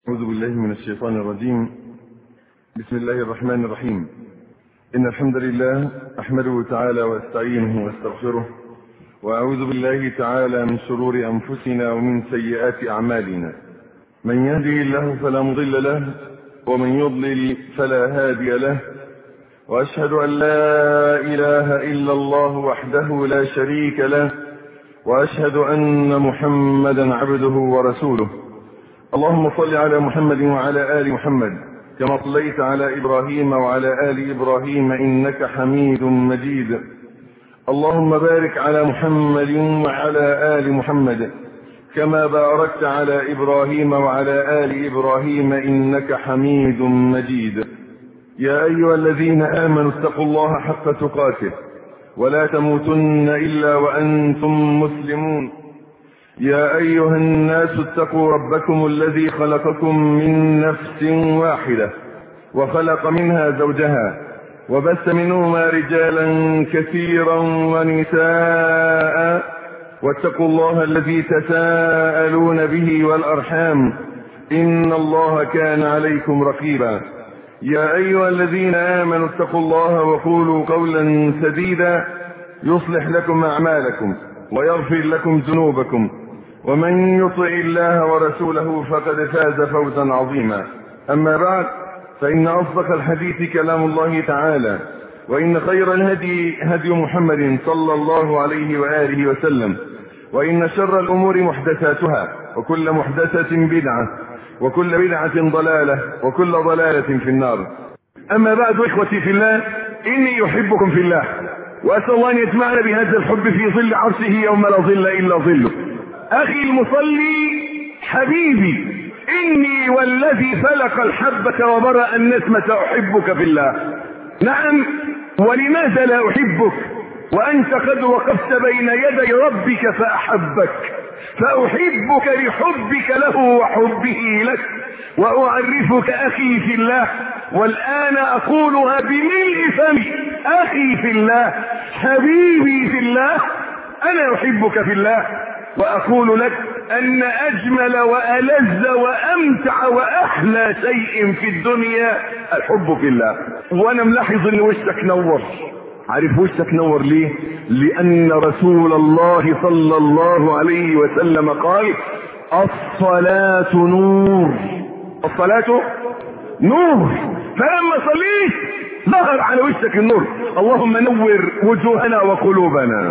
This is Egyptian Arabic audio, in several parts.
أعوذ بالله من الشيطان الرجيم بسم الله الرحمن الرحيم إن الحمد لله أحمده تعالى وأستعينه وأستغفره وأعوذ بالله تعالى من شرور أنفسنا ومن سيئات أعمالنا من يهده الله فلا مضل له ومن يضلل فلا هادي له وأشهد أن لا إله إلا الله وحده لا شريك له وأشهد أن محمدا عبده ورسوله اللهم صل على محمد وعلى آل محمد كما صليت على إبراهيم وعلى آل إبراهيم إنك حميد مجيد اللهم بارك على محمد وعلى آل محمد كما باركت على إبراهيم وعلى آل إبراهيم إنك حميد مجيد يا أيها الذين آمنوا اتقوا الله حق تقاته ولا تموتن إلا وأنتم مسلمون يا أيها الناس اتقوا ربكم الذي خلقكم من نفس واحدة وخلق منها زوجها وبث منهما رجالا كثيرا ونساء واتقوا الله الذي تساءلون به والأرحام إن الله كان عليكم رقيبا يا أيها الذين آمنوا اتقوا الله وقولوا قولا سديدا يصلح لكم أعمالكم ويغفر لكم ذنوبكم ومن يطع الله ورسوله فقد فاز فوزا عظيما أما بعد فإن أصدق الحديث كلام الله تعالى وإن خير الهدي هدي محمد صلى الله عليه وآله وسلم وإن شر الأمور محدثاتها وكل محدثة بدعة وكل بدعة ضلالة وكل ضلالة في النار أما بعد إخوتي في الله إني أحبكم في الله وأسأل الله أن يجمعنا بهذا الحب في ظل عرشه يوم لا ظل إلا ظله أخي المصلي حبيبي إني والذي فلق الحبة وبرأ النسمة أحبك في الله نعم ولماذا لا أحبك وأنت قد وقفت بين يدي ربك فأحبك فأحبك لحبك له وحبه لك وأعرفك أخي في الله والآن أقولها بملء فمي أخي في الله حبيبي في الله أنا أحبك في الله وأقول لك أن أجمل وألذ وأمتع وأحلى شيء في الدنيا الحب في الله وأنا ملاحظ إن وشك نور عارف وشك نور ليه لأن رسول الله صلى الله عليه وسلم قال الصلاة نور الصلاة نور فلما صليت ظهر على وشك النور اللهم نور وجوهنا وقلوبنا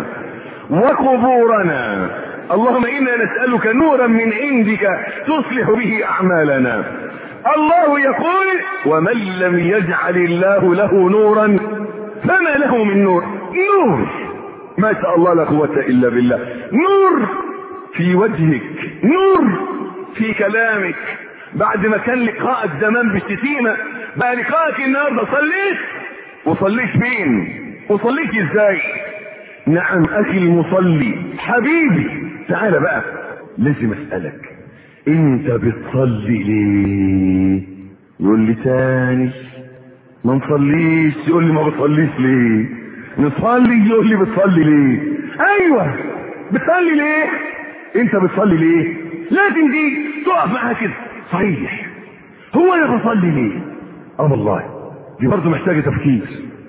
وقبورنا اللهم انا نسألك نورا من عندك تصلح به اعمالنا الله يقول ومن لم يجعل الله له نورا فما له من نور نور ما شاء الله لا قوة الا بالله نور في وجهك نور في كلامك بعد ما كان لقاءك زمان بالشتيمة بقى لقاءك النهارده صليت وصليت فين وصليت ازاي نعم اخي المصلي حبيبي تعال بقى لازم اسألك انت بتصلي ليه يقول لي تاني ما نصليش يقول لي ما بتصليش ليه نصلي يقول لي بتصلي ليه ايوه بتصلي ليه انت بتصلي ليه لازم دي تقف معاها كده صحيح هو انا بصلي ليه اه والله دي برضه محتاجه تفكير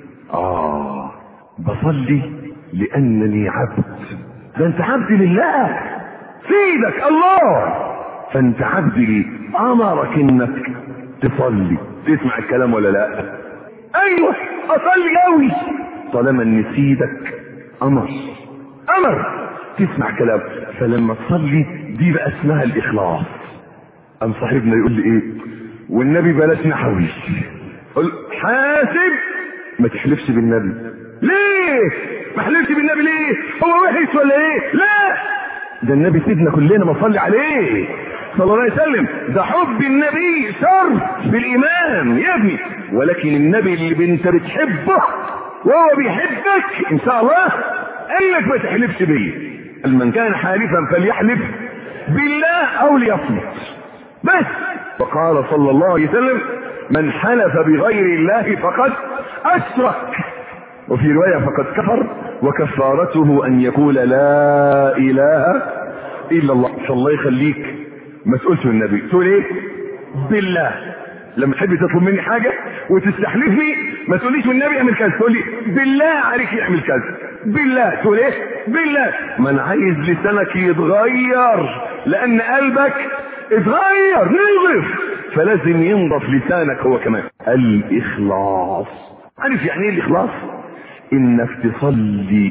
اه بصلي لانني عبد ده انت عبد لله سيدك الله فانت عبد لي امرك انك تصلي تسمع الكلام ولا لا ايوه اصلي قوي طالما ان سيدك امر امر تسمع كلام فلما تصلي دي بقى اسمها الاخلاص قام صاحبنا يقول لي ايه والنبي بلاش نحوي قل حاسب ما تحلفش بالنبي ليه ما حلفش بالنبي ليه هو وحش ولا ايه لا ده النبي سيدنا كلنا ما صلي عليه صلى الله عليه وسلم ده حب النبي شرط في الايمان يا ابني ولكن النبي اللي انت بتحبه وهو بيحبك ان شاء الله قال لك ما تحلفش بيه من كان حالفا فليحلف بالله او ليصمت بس وقال صلى الله عليه وسلم من حلف بغير الله فقد اشرك وفي رواية فقد كفر وكفارته ان يقول لا اله الا الله فالله يخليك ما تقولش النبي تقول ايه بالله لما تحب تطلب مني حاجة وتستحلفني ما تقوليش والنبي اعمل كذا تقول لي بالله عليك اعمل كذا بالله تقول ايه بالله ما انا عايز لسانك يتغير لان قلبك اتغير نضف فلازم ينضف لسانك هو كمان الاخلاص عارف يعني ايه الاخلاص انك تصلي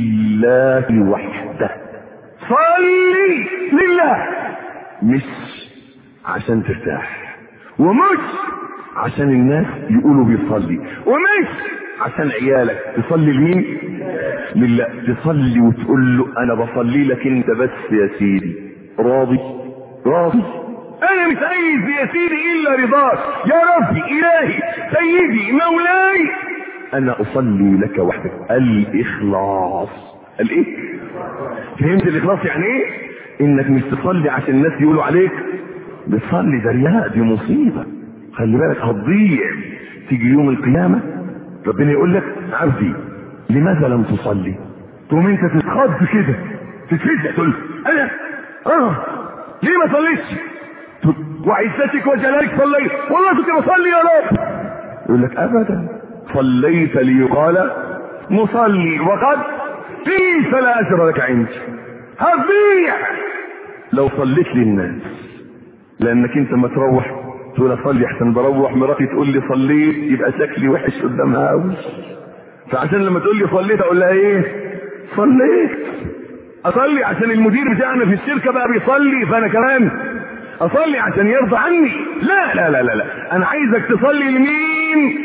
لله وحده صلي لله مش عشان ترتاح ومش عشان الناس يقولوا بيصلي ومش عشان عيالك تصلي لمين لله تصلي وتقول له انا بصلي لك انت بس يا سيدي راضي راضي انا مش عايز يا سيدي الا رضاك يا ربي الهي سيدي مولاي انا اصلي لك وحدك الاخلاص الايه فهمت الاخلاص يعني ايه انك مش تصلي عشان الناس يقولوا عليك بتصلي ده رياء دي مصيبة خلي بالك هتضيع تيجي يوم القيامة ربنا يقول لك عبدي لماذا لم تصلي تقوم انت تتخض كده تتفزع تقول انا اه ليه ما صليتش وعزتك وجلالك صليت والله كنت بصلي يا رب يقول لك ابدا صليت ليقال مصلي وقد ليس لا اجر لك عندي هتضيع لو صليت للناس لانك انت ما تروح تقول اصلي احسن بروح مراتي تقول لي صليت يبقى شكلي وحش قدامها قوي فعشان لما تقول لي صليت اقول لها ايه صليت اصلي عشان المدير بتاعنا في الشركه بقى بيصلي فانا كمان اصلي عشان يرضى عني لا لا لا لا, لا. انا عايزك تصلي لمين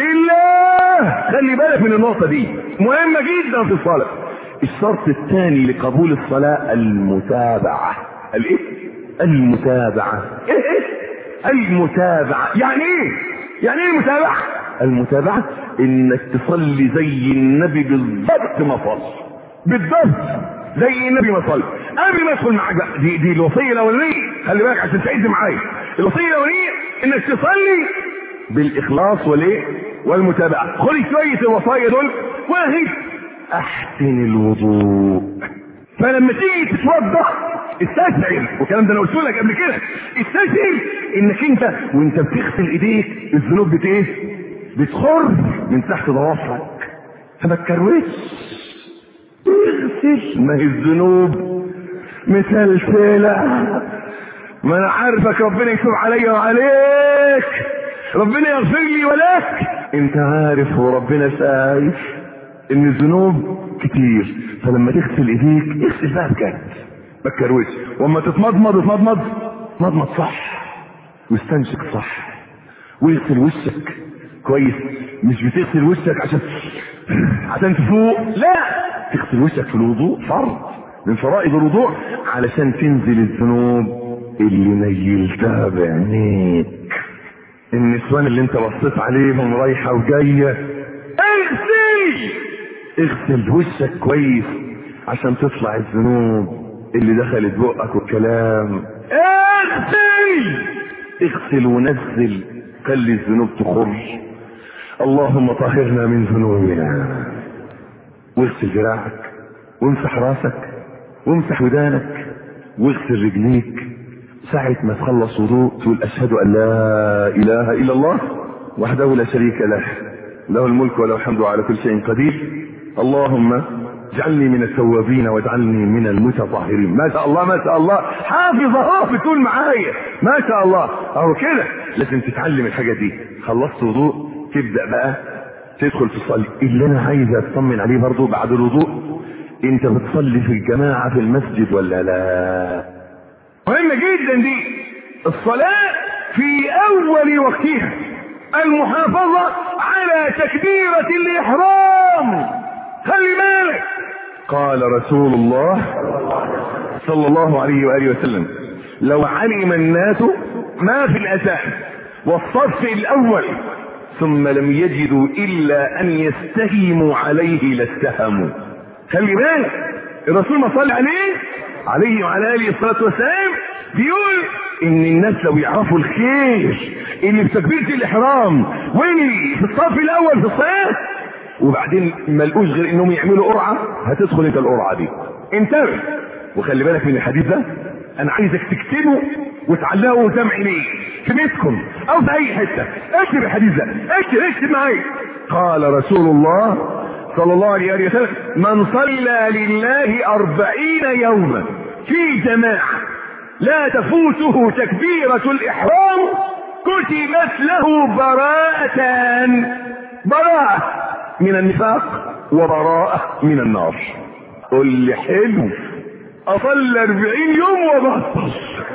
لله خلي بالك من النقطه دي مهمه جدا في الصلاه الشرط الثاني لقبول الصلاه المتابعه الايه المتابعة ايه ايه المتابعة يعني ايه يعني ايه المتابعة المتابعة انك تصلي زي النبي بالضبط ما صلى بالضبط زي النبي ما صلى قبل ما ادخل معاك بقى دي دي الوصيه الاولانيه خلي بالك عشان تعد معايا الوصيه الاولانيه انك تصلي بالاخلاص والايه والمتابعه خد شويه الوصايا دول واحد احسن الوضوء فلما تيجي تتوضا استشعر والكلام ده انا قلت لك قبل كده استشعر انك انت وانت بتغسل ايديك الذنوب بت ايه؟ بتخر من تحت ضوافرك فما تكروتش اغسل ما هي الذنوب مسلسلة ما انا عارفك ربنا يتوب عليا وعليك ربنا يغفر لي ولك انت عارف وربنا شايف ان الذنوب كتير فلما تغسل ايديك اغسل بقى بجد ما تكروتش واما تتمضمض اتمضمض مضمض صح واستنشق صح واغسل وشك كويس مش بتغسل وشك عشان عشان تفوق لا تغسل وشك في الوضوء فرض من فرائض الوضوء علشان تنزل الذنوب اللي نيلتها بعينيك النسوان اللي انت بصيت عليهم رايحه وجايه اغسل اغسل وشك كويس عشان تطلع الذنوب اللي دخلت بقك والكلام اغسل اغسل ونزل خلي الذنوب تخر اللهم طهرنا من ذنوبنا واغسل ذراعك وامسح راسك وامسح ودانك واغسل رجليك ساعة ما تخلص وضوء تقول أشهد أن لا إله إلا الله وحده لا شريك له له الملك وله الحمد على كل شيء قدير اللهم اجعلني من التوابين واجعلني من المتطهرين ما شاء الله ما شاء الله حافظ اهو بتقول معايا ما شاء الله اهو كده لازم تتعلم الحاجه دي خلصت وضوء تبدا بقى تدخل تصلي اللي انا عايز اطمن عليه برضو بعد الوضوء انت بتصلي في الجماعه في المسجد ولا لا مهمه جدا دي الصلاه في اول وقتها المحافظه على تكبيره الاحرام خلي بالك قال رسول الله صلى الله عليه واله وسلم لو علم الناس ما في الاذان والصف الاول ثم لم يجدوا الا ان يستهموا عليه لاستهموا خلي بالك الرسول ما صلى عليه عليه وعلى اله الصلاه والسلام بيقول ان الناس لو يعرفوا الخير اللي في تكبيره الاحرام واللي في الصف الاول في الصلاه وبعدين ما لقوش غير انهم يعملوا قرعه هتدخل انت القرعه دي انتبه وخلي بالك من الحديث ده انا عايزك تكتبه وتعلقوا قدام عينيه في بيتكم او في اي حته اكتب الحديث ده اكتب اكتب معايا قال رسول الله صلى الله عليه وسلم من صلى لله أربعين يوما في جماعة لا تفوته تكبيرة الإحرام كتبت له براءتان براءة من النفاق وبراءة من النار قل لي حلو أصلي أربعين يوم وبطل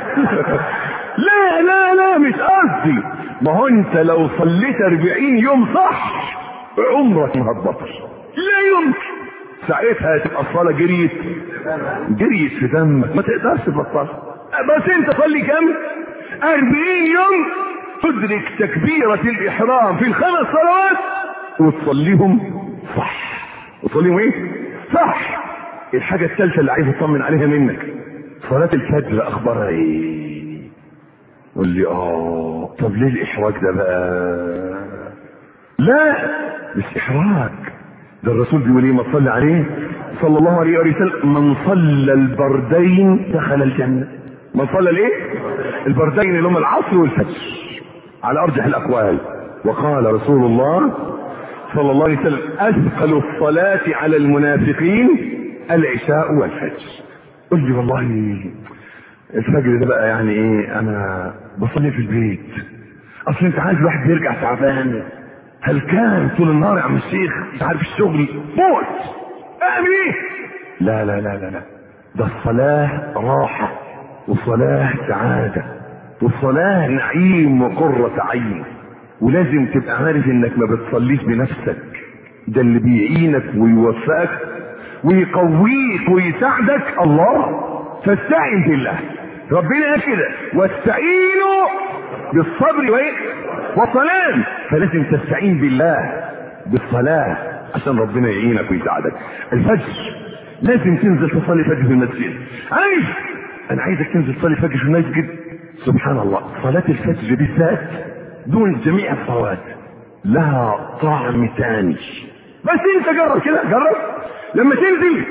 لا لا لا مش قصدي ما هو انت لو صليت أربعين يوم صح عمرك ما هتبطل لا يمكن ساعتها تبقى الصلاة جريت جريت في دمك ما تقدرش تبطلها بس انت صلي كم أربعين يوم تدرك تكبيرة الإحرام في الخمس صلوات وتصليهم صح وتصليهم ايه صح الحاجة الثالثة اللي عايز اطمن عليها منك صلاة الفجر اخبارها ايه قول لي اه طب ليه الاحراج ده بقى لا مش احراج ده الرسول بيقول ايه ما تصلي عليه صلى الله عليه وسلم من صلى البردين دخل الجنة من صلى الايه البردين اللي هم العصر والفجر على ارجح الاقوال وقال رسول الله صلى الله عليه وسلم اثقل الصلاة على المنافقين العشاء والفجر قل لي والله الفجر ده بقى يعني ايه انا بصلي في البيت اصل انت عايز الواحد بيرجع تعبان هل كان طول النهار يا عم الشيخ مش عارف الشغل موت اعمل ايه لا لا لا لا لا ده الصلاة راحة والصلاة سعادة والصلاة نعيم وقرة عين ولازم تبقى عارف انك ما بتصليش بنفسك ده اللي بيعينك ويوفقك ويقويك ويساعدك الله فاستعن بالله ربنا قال كده واستعينوا بالصبر وايه والصلاة فلازم تستعين بالله بالصلاة عشان ربنا يعينك ويساعدك الفجر لازم تنزل تصلي فجر في المسجد عايز انا عايزك تنزل تصلي فجر في المسجد سبحان الله صلاة الفجر بالذات دون جميع الصلوات لها طعم تاني بس انت جرب كده جرب لما تنزل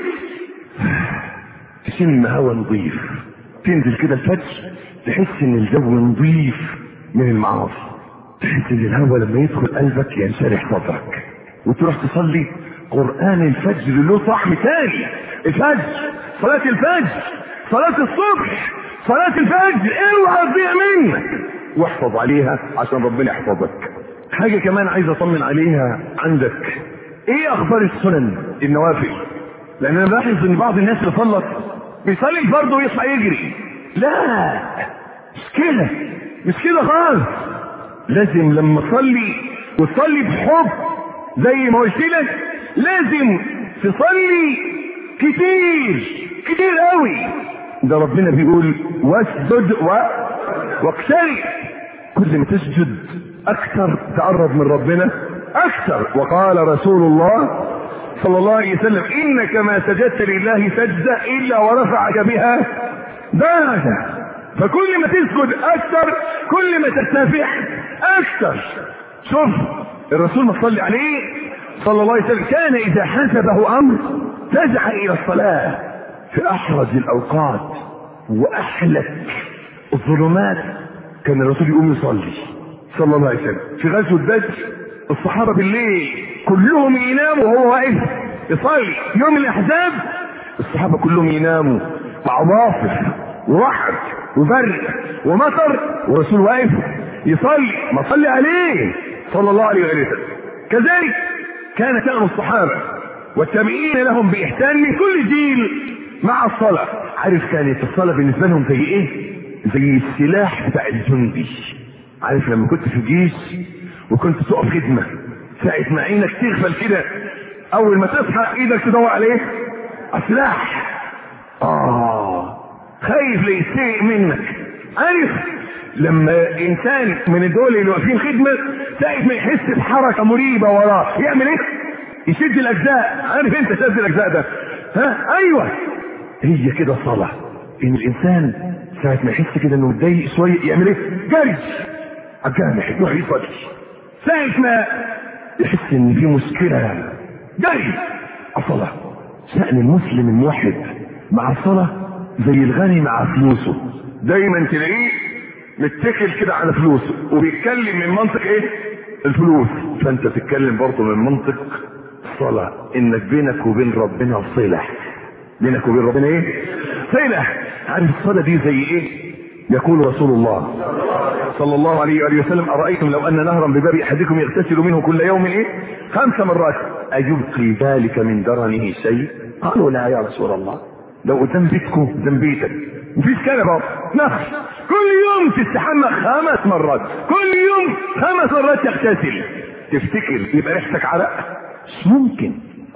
تشم هوا نظيف تنزل كده الفجر تحس ان الجو نظيف من المعاصي تحس ان الهوا لما يدخل قلبك ينشرح صدرك وتروح تصلي قرآن الفجر له طعم تاني الفجر صلاة الفجر صلاة الصبح صلاة الفجر اوعى تضيع منك واحفظ عليها عشان ربنا يحفظك حاجة كمان عايز اطمن عليها عندك ايه اخبار السنن النوافل لان انا بلاحظ ان بعض الناس اللي صلت بيصلي الفرض ويصحى يجري لا مش كده مش كده خالص لازم لما تصلي وتصلي بحب زي ما قلت لك لازم تصلي كتير كتير قوي ده ربنا بيقول واسجد و... واقترب كل ما تسجد اكثر تقرب من ربنا اكثر وقال رسول الله صلى الله عليه وسلم انك ما سجدت لله سجدة الا ورفعك بها درجة فكل ما تسجد اكثر كل ما ترتفع اكثر شوف الرسول ما صلي عليه صلى الله عليه وسلم كان اذا حسبه امر فزع الى الصلاة في احرج الاوقات واحلك الظلمات كان الرسول يقوم يصلي صلى الله عليه وسلم في غزوة بدر الصحابة بالليل كلهم يناموا وهو واقف يصلي يوم الاحزاب الصحابة كلهم يناموا عواصف ورعد وبرد ومطر والرسول واقف يصلي ما صلي عليه صلى الله عليه وسلم كذلك كان شأن الصحابة والتابعين لهم بإحسان من كل جيل مع الصلاة عارف كانت الصلاة بالنسبة لهم زي ايه زي السلاح بتاع الجندي عارف لما كنت في الجيش وكنت تقف خدمة ساعة ما عينك تغفل كده أول ما تصحى إيدك تدور عليه سلاح آه خايف ليستيق منك عارف لما إنسان من دول اللي واقفين خدمة ساعة ما يحس بحركة مريبة وراه يعمل إيه؟ يشد الأجزاء عارف أنت شد الأجزاء ده ها أيوه هي كده صلاة إن الإنسان ساعة ما يحس كده إنه متضايق شوية يعمل إيه؟ جري على الجامع يروح يصلي ساعة ما يحس ان في مشكلة جاي الصلاة شأن المسلم الموحد مع الصلاة زي الغني مع فلوسه دايما تلاقيه متكل كده على فلوسه وبيتكلم من منطق ايه الفلوس فانت تتكلم برضه من منطق الصلاة انك بينك وبين ربنا صلة بينك وبين ربنا ايه صلة عارف الصلاة دي زي ايه يقول رسول الله صلى الله عليه وآله وسلم أرأيتم لو أن نهرا بباب أحدكم يغتسل منه كل يوم إيه؟ خمس مرات أيبقي ذلك من درنه شيء؟ قالوا لا يا رسول الله لو قدام بيتكم قدام بيتك مفيش كنبة نخش كل يوم تستحمى خمس مرات كل يوم خمس مرات تغتسل تفتكر يبقى ريحتك عرق مش ممكن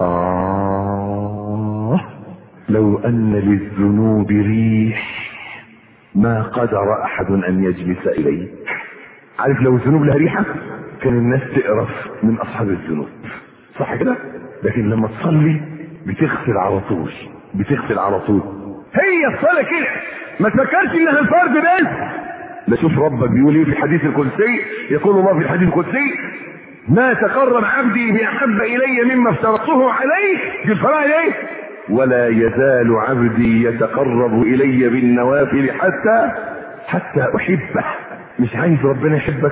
آه لو أن للذنوب ريح ما قدر أحد أن يجلس إليه عارف لو الذنوب لها ريحة كان الناس تقرف من أصحاب الذنوب صح كده لكن لما تصلي بتغسل على طول بتغسل على طول هي الصلاة كده ما تفكرش انها الفرد بس لا شوف ربك بيقول ايه في الحديث القدسي يقول الله في الحديث القدسي ما تقرب عبدي بأحب إلي مما افترضته عليه في الفرائض ايه ولا يزال عبدي يتقرب إلي بالنوافل حتى حتى أحبه مش عايز ربنا يحبك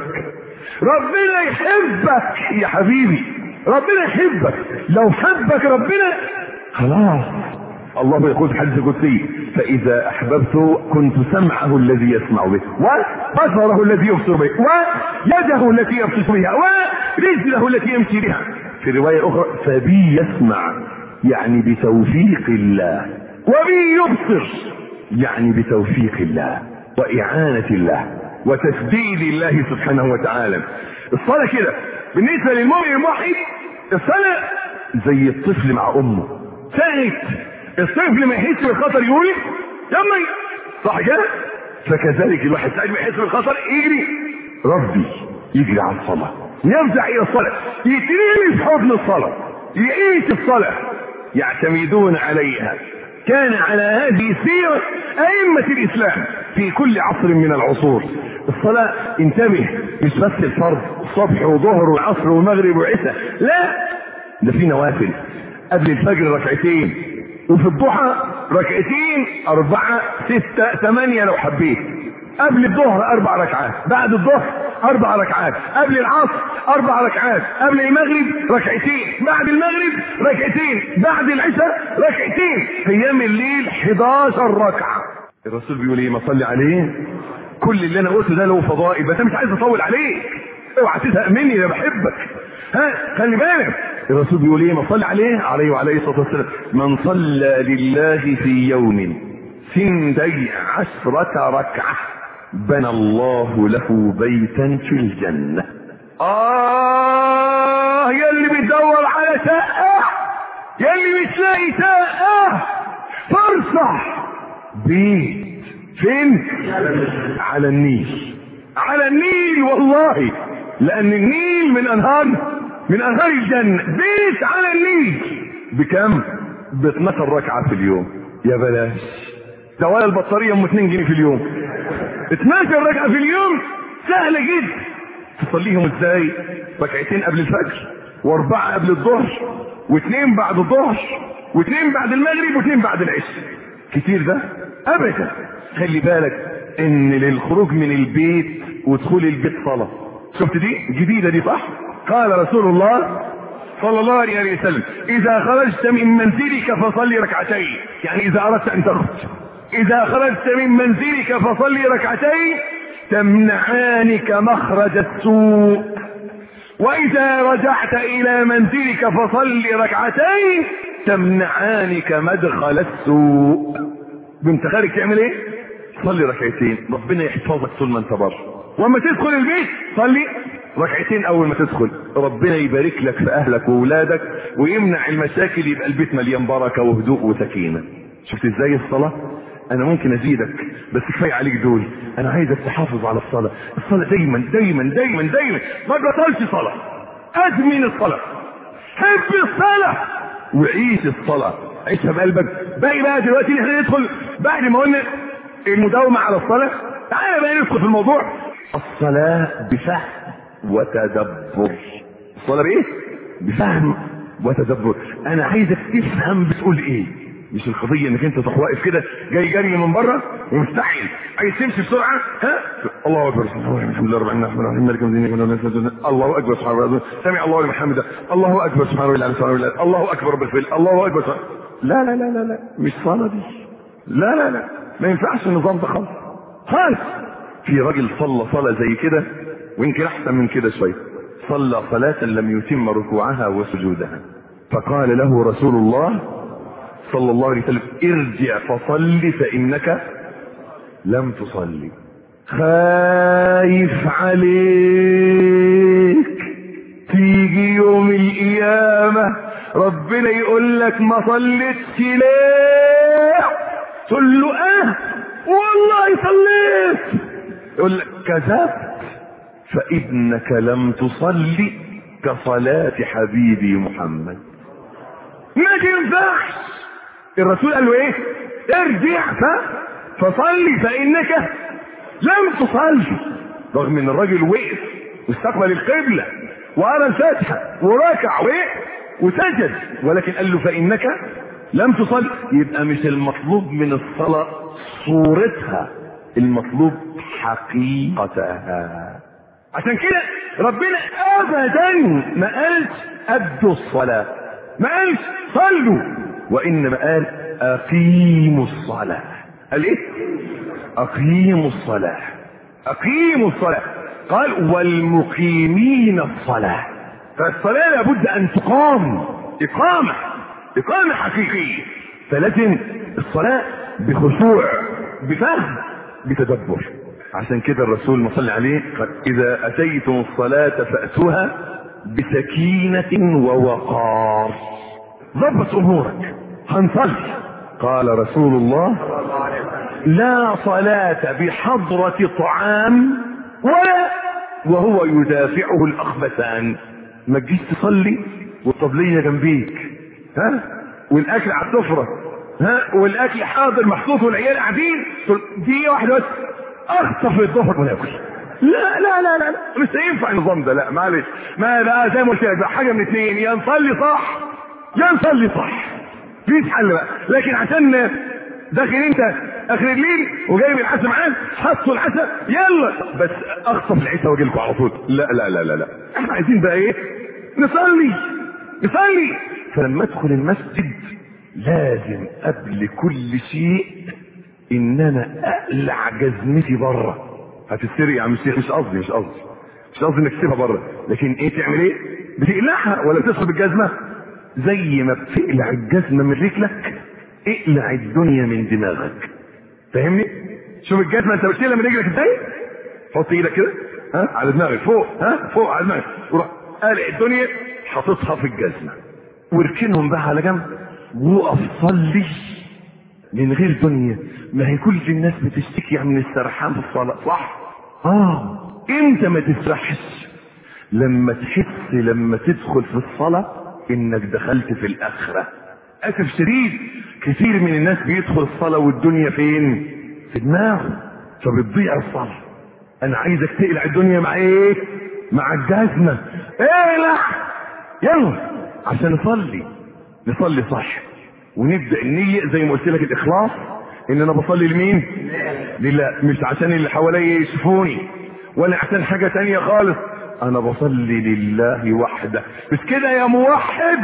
ربنا يحبك يا حبيبي ربنا يحبك لو حبك ربنا خلاص الله يقول في الحديث القدسي فإذا أحببت كنت سمعه الذي يسمع به وبصره الذي يبصر به ويده التي يبطش بها ورجله التي يمشي بها في رواية أخرى فبي يسمع يعني بتوفيق الله وبي يبصر يعني بتوفيق الله وإعانة الله وتسديد الله سبحانه وتعالى الصلاة كده بالنسبة للمؤمن الموحد الصلاة زي الطفل مع أمه ساعة الطفل ما يحس بالخطر يقول يلا صح كده فكذلك الواحد ساعة ما يحس بالخطر يجري ربي يجري على الصلاة يرجع إلى الصلاة يترمي في حضن الصلاة يعيش الصلاة يعتمدون عليها كان على هذه سيرة أئمة الإسلام في كل عصر من العصور الصلاة انتبه مش بس الفرض الصبح وظهر وعصر ومغرب وعشاء لا ده في نوافل قبل الفجر ركعتين وفي الضحى ركعتين أربعة ستة ثمانية لو حبيت قبل الظهر أربع ركعات بعد الظهر أربع ركعات قبل العصر أربع ركعات قبل المغرب ركعتين بعد المغرب ركعتين بعد العشاء ركعتين قيام الليل 11 ركعة الرسول بيقول ايه ما صلي عليه كل اللي انا قلته ده له فضائل بس انا مش عايز اطول عليك اوعى تزهق مني انا بحبك ها خلي بالك الرسول بيقول ايه ما صلي عليه عليه وعليه الصلاه والسلام من صلى لله في يوم سندي عشرة ركعة بنى الله له بيتا في الجنة آه يا اللي بتدور على شقة يا اللي مش لاقي شقة فرصة بيت فين على النيل على النيل والله لأن النيل من أنهار من أنهار الجنة بيت على النيل بكم؟ ب 12 ركعة في اليوم يا بلاش دوال البطارية ام 2 جنيه في اليوم 12 ركعة في اليوم سهلة جدا تصليهم ازاي ركعتين قبل الفجر واربعة قبل الظهر واثنين بعد الظهر واثنين بعد المغرب واثنين بعد العشاء كتير ده ابدا خلي بالك ان للخروج من البيت ودخول البيت صلاة شفت دي جديدة دي صح قال رسول الله صلى الله عليه وسلم اذا خرجت من منزلك فصلي ركعتين يعني اذا اردت ان تخرج اذا خرجت من منزلك فصلي ركعتين تمنعانك مخرج السوء واذا رجعت الى منزلك فصلي ركعتين تمنعانك مدخل السوء بنت خارج تعمل ايه صلي ركعتين ربنا يحفظك طول ما انت بره واما تدخل البيت صلي ركعتين اول ما تدخل ربنا يبارك لك في اهلك واولادك ويمنع المشاكل يبقى البيت مليان بركه وهدوء وسكينه شفت ازاي الصلاه انا ممكن ازيدك بس كفايه عليك دول انا عايزك تحافظ على الصلاه الصلاه دايما دايما دايما دايما ما تبطلش صلاه ادمن الصلاه حب الصلاه وعيش الصلاه عيشها بقلبك باقي بقى دلوقتي احنا ندخل بعد ما قلنا المداومه على الصلاه تعالى بقى ندخل في الموضوع الصلاه بفهم وتدبر الصلاه بايه بفهم وتدبر انا عايزك تفهم بتقول ايه مش القضيه انك انت تروح واقف كده جاي جري من بره ومستعجل عايز تمشي بسرعه ها الله اكبر الحمد لله رب العالمين الرحمن الرحيم مالك يوم الدين الله اكبر سبحان الله سمع الله لمن حمده الله اكبر سبحان الله سبحان الله الله اكبر رب الفيل الله اكبر سبحان لا لا لا لا لا مش صلاه دي لا لا لا ما ينفعش النظام ده خالص خالص في راجل صلى صلاه زي كده ويمكن احسن من كده شويه صلى صلاه لم يتم ركوعها وسجودها فقال له رسول الله صلى الله عليه وسلم ارجع فصل فانك لم تصلي خايف عليك تيجي يوم القيامة ربنا يقول لك ما صليتش ليه تقول له اه والله صليت يقول لك كذبت فابنك لم تصلي كصلاة حبيبي محمد ما تنفعش الرسول قال له ايه ارجع ف فصلي فانك لم تصلي رغم ان الراجل وقف واستقبل القبلة وقرا الفاتحة وركع وإيه وسجد ولكن قال له فانك لم تصلي يبقى مش المطلوب من الصلاة صورتها المطلوب حقيقتها عشان كده ربنا ابدا ما قالش ادوا الصلاة ما قالش صلوا وانما قال اقيموا الصلاة قال ايه اقيموا الصلاة اقيموا الصلاة قال والمقيمين الصلاة فالصلاة لابد ان تقام اقامة اقامة حقيقية فلازم الصلاة بخشوع بفهم بتدبر عشان كده الرسول ما صلى عليه قال اذا اتيتم الصلاة فاتوها بسكينة ووقار ضبط امورك هنصلي قال رسول الله لا صلاة بحضرة طعام ولا وهو يدافعه الاخبثان ما تجيش تصلي والطبلية جنبيك ها والاكل على السفرة ها والاكل حاضر محطوط والعيال قاعدين دي واحدة بس اخطف الظهر وناكل لا لا لا لا مش هينفع النظام ده لا معلش ما بقى زي ما قلت لك بقى حاجه من اثنين يا نصلي صح يا نصلي صح مفيش حل بقى لكن عشان داخل انت اخر الليل وجايب العشاء معاك حطوا العشاء يلا بس اخطف العشاء واجي لكم على طول لا لا لا لا لا احنا عايزين بقى ايه نصلي نصلي فلما ادخل المسجد لازم قبل كل شيء ان انا اقلع جزمتي بره هتسرق يا عم الشيخ مش قصدي مش قصدي مش قصدي انك تسيبها بره لكن ايه تعمل ايه بتقلعها ولا بتسحب الجزمه زي ما بتقلع الجزمه من رجلك اقلع الدنيا من دماغك فاهمني شوف الجزمه انت بتشيلها من رجلك ازاي حط ايدك كده ها على دماغك فوق ها فوق على دماغك وروح قالع الدنيا حاططها في الجزمه واركنهم بقى على جنب وقف صلي من غير دنيا ما هي كل الناس بتشتكي من السرحان في الصلاة صح اه انت ما تسرحش لما تحس لما تدخل في الصلاة انك دخلت في الاخرة اسف شديد كثير من الناس بيدخل الصلاة والدنيا فين في دماغه فبتضيع الصلاة انا عايزك تقلع الدنيا مع ايه مع الجزمة اقلع يلا عشان نصلي نصلي صح ونبدا النية زي ما قلت لك الاخلاص ان انا بصلي لمين لله مش عشان اللي حواليا يشوفوني ولا عشان حاجة تانية خالص انا بصلي لله وحده مش كده يا موحد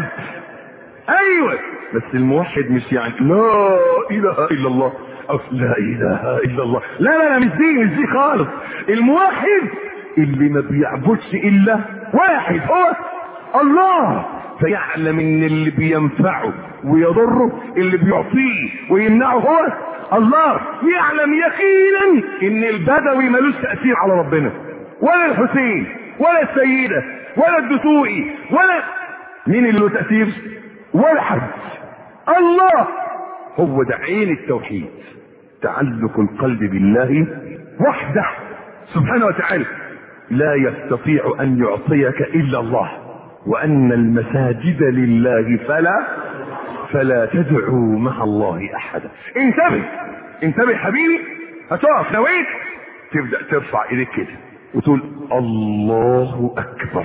ايوه بس الموحد مش يعني لا اله الا الله أو لا اله الا الله لا لا لا مش دي مش دي خالص الموحد اللي ما بيعبدش الا واحد هو الله فيعلم ان اللي بينفعه ويضره اللي بيعطيه ويمنعه هو الله يعلم يقينا ان البدوي ملوش تأثير على ربنا ولا الحسين ولا السيدة ولا الدسوقي ولا مين اللي له تأثير ولا حد الله هو ده عين التوحيد تعلق القلب بالله وحده سبحانه وتعالى لا يستطيع ان يعطيك الا الله وان المساجد لله فلا فلا تدعوا مع الله احدا انتبه انتبه حبيبي هتقف نويت تبدا ترفع ايديك كده وتقول الله اكبر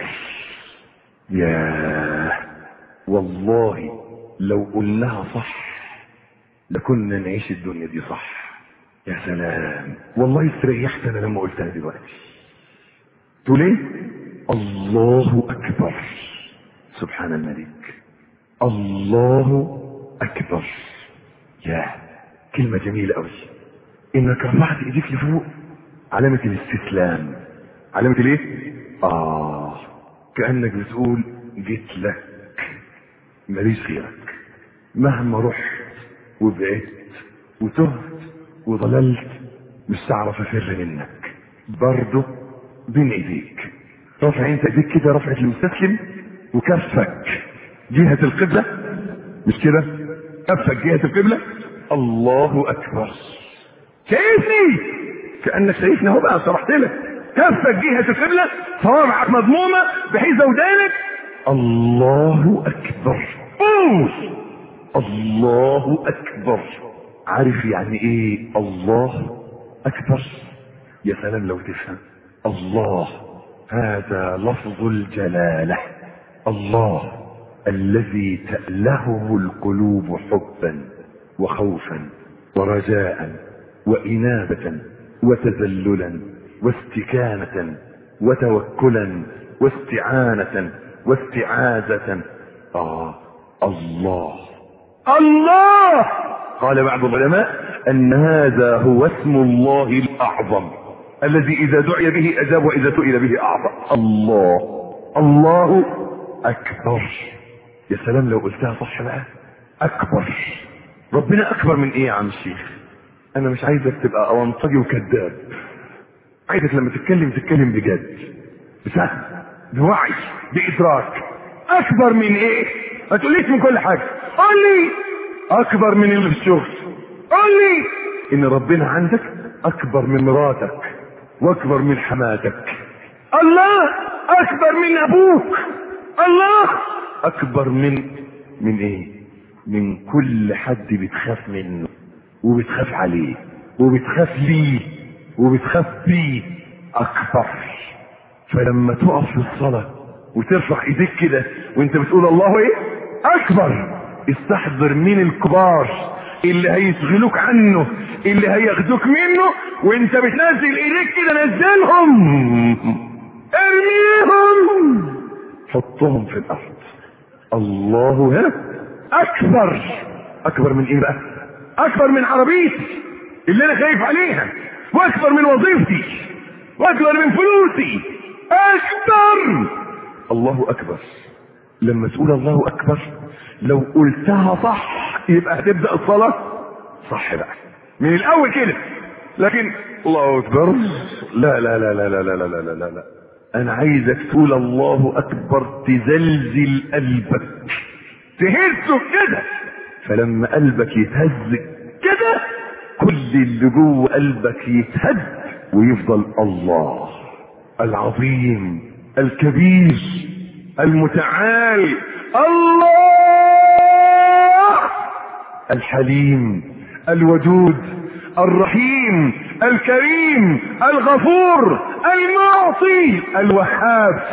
يا والله لو قلناها صح لكنا نعيش الدنيا دي صح يا سلام والله استريحت انا لما قلتها دلوقتي تقول ايه الله اكبر سبحان الملك الله اكبر يا كلمة جميلة قوي انك رفعت ايديك لفوق علامة الاستسلام علامة الايه اه كأنك بتقول جيت لك ماليش غيرك مهما رحت وبعدت وتهت وضللت مش هعرف افر منك برضه بين ايديك رفع انت ايديك كده رفعة المستسلم وكفك جهة القبلة مش كده كفك جهة القبلة الله اكبر شايفني كانك شايفني اهو بقى شرحت لك كفك جهة القبلة صوابعك مضمومة بحيث ودانك الله اكبر قول الله اكبر عارف يعني ايه الله اكبر يا سلام لو تفهم الله هذا لفظ الجلالة الله الذي تألهه القلوب حبا وخوفا ورجاء وإنابة وتذللا واستكانة وتوكلا واستعانة واستعاذة آه الله الله قال بعض العلماء أن هذا هو اسم الله الأعظم الذي إذا دعي به أجاب وإذا سئل به أعطى الله الله أكبر يا سلام لو قلتها صح بقى أكبر ربنا أكبر من إيه يا عم الشيخ أنا مش عايزك تبقى أونطجي وكذاب عايزك لما تتكلم تتكلم بجد بفهم بوعي بإدراك أكبر من إيه ما تقوليش من كل حاجة قول لي أكبر من اللي في الشغل قول لي إن ربنا عندك أكبر من مراتك وأكبر من حماتك الله أكبر من أبوك الله أكبر من من إيه من كل حد بتخاف منه وبتخاف عليه وبتخاف ليه وبتخاف بيه أكبر فلما تقف في الصلاة وترفع ايديك كده وانت بتقول الله ايه اكبر استحضر مين الكبار اللي هيشغلوك عنه اللي هياخدوك منه وانت بتنزل ايديك كده نزلهم ارميهم حطهم في الارض الله ها اكبر اكبر من ايه بقى اكبر من عربيتي اللي انا خايف عليها واكبر من وظيفتي واكبر من فلوسي اكبر الله اكبر لما تقول الله اكبر لو قلتها صح يبقى هتبدا الصلاه صح بقى من الاول كده لكن الله اكبر لا لا لا لا لا لا لا لا لا, لا, لا. انا عايزك تقول الله اكبر تزلزل قلبك تهزه كده فلما قلبك يتهز كده كل اللي جوه قلبك يتهز ويفضل الله العظيم الكبير المتعال الله الحليم الودود الرحيم الكريم الغفور المعطي الوهاب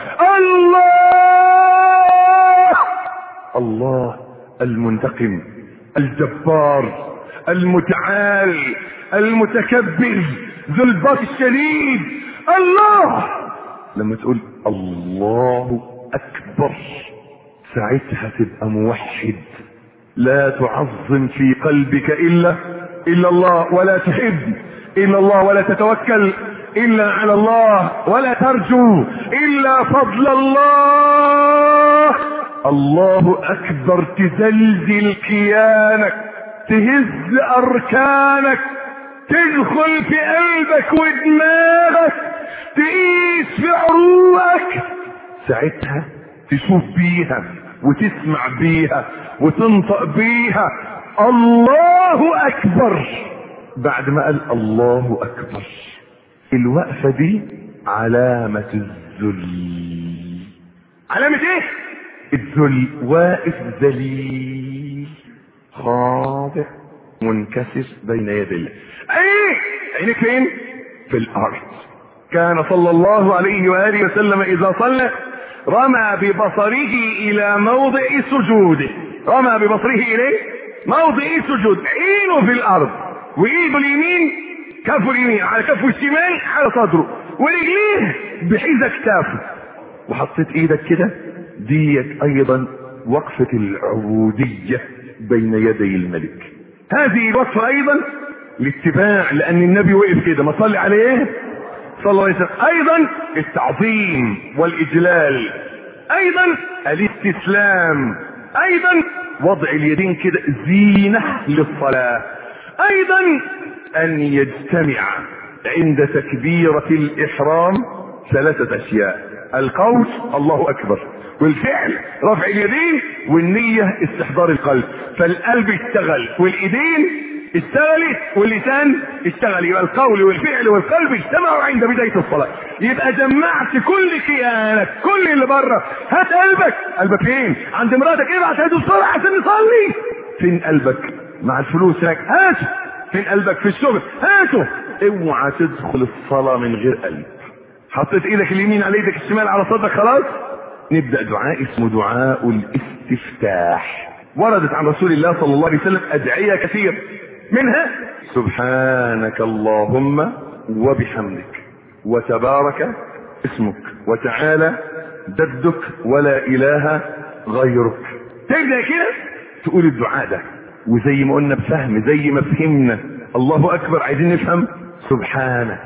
الله الله المنتقم الجبار المتعال المتكبر ذو البطش الشديد الله لما تقول الله اكبر ساعتها تبقى موحد لا تعظم في قلبك الا الا الله ولا تحب الا الله ولا تتوكل الا على الله ولا ترجو الا فضل الله الله اكبر تزلزل كيانك تهز اركانك تدخل في قلبك ودماغك تقيس في عروقك ساعتها تشوف بيها وتسمع بيها وتنطق بيها الله اكبر بعد ما قال الله اكبر الوقفه دي علامه الذل علامه ايه الذل واقف ذليل خاضع منكسر بين يدي الله ايه عينك فين في الارض كان صلى الله عليه واله وسلم اذا صلى رمى ببصره الى موضع سجوده رمى ببصره اليه موضع السجود عينه في الارض وايده اليمين كفه اليمين على كفه الشمال على صدره ورجليه بحيز اكتافه وحطيت ايدك كده ديت ايضا وقفة العبودية بين يدي الملك هذه الوقفة ايضا الاتباع لان النبي وقف كده ما صلي عليه صلى الله عليه وسلم ايضا التعظيم والاجلال ايضا الاستسلام ايضا وضع اليدين كده زينة للصلاة ايضا ان يجتمع عند تكبيرة الاحرام ثلاثة اشياء القول الله اكبر والفعل رفع اليدين والنية استحضار القلب فالقلب اشتغل والايدين اشتغلت واللسان اشتغل يبقى القول والفعل والقلب اجتمعوا عند بداية الصلاة يبقى جمعت كل كيانك كل اللي بره هات قلبك قلبك فين عند مراتك ابعت هاتوا الصلاة عشان نصلي فين قلبك مع الفلوس هناك هاته فين قلبك في الشغل هاته اوعى تدخل الصلاة من غير قلب حطيت ايدك اليمين على ايدك الشمال على صدرك خلاص نبدأ دعاء اسمه دعاء الاستفتاح وردت عن رسول الله صلى الله عليه وسلم ادعية كثير منها سبحانك اللهم وبحمدك وتبارك اسمك وتعالى جدك ولا اله غيرك تبدا كده تقول الدعاء ده وزي ما قلنا بفهم زي ما فهمنا الله اكبر عايزين نفهم سبحانك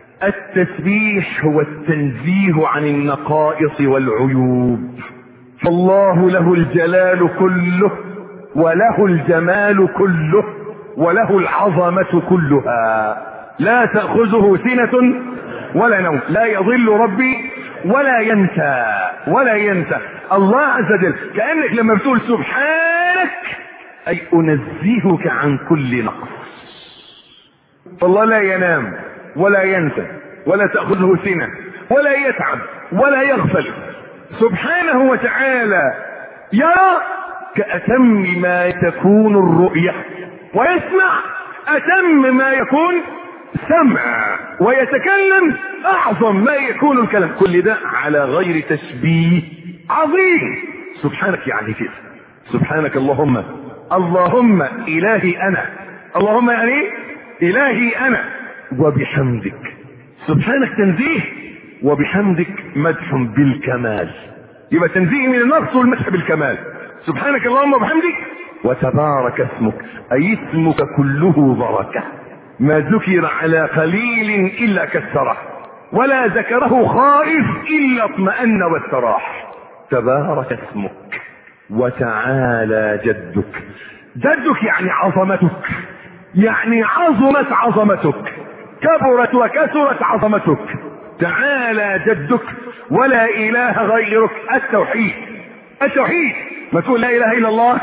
التسبيح هو التنزيه عن النقائص والعيوب فالله له الجلال كله وله الجمال كله وله العظمة كلها لا تأخذه سنة ولا نوم لا يضل ربي ولا ينسى ولا ينسى الله عز وجل كأنك لما بتقول سبحانك أي أنزهك عن كل نقص فالله لا ينام ولا ينسى ولا تأخذه سنة ولا يتعب ولا يغفل سبحانه وتعالى يرى كأتم ما تكون الرؤية ويسمع أتم ما يكون سمع ويتكلم أعظم ما يكون الكلام كل ده على غير تشبيه عظيم سبحانك يعني كده سبحانك اللهم اللهم إلهي أنا اللهم يعني إلهي أنا وبحمدك سبحانك تنزيه وبحمدك مدح بالكمال يبقى تنزيه من النقص والمدح بالكمال سبحانك اللهم وبحمدك وتبارك اسمك اي اسمك كله بركه ما ذكر على قليل الا كسره ولا ذكره خائف الا اطمأن واستراح تبارك اسمك وتعالى جدك جدك يعني عظمتك يعني عظمت عظمتك كبرت وكثرت عظمتك تعالى جدك ولا اله غيرك التوحيد التوحيد ما تقول لا اله الا الله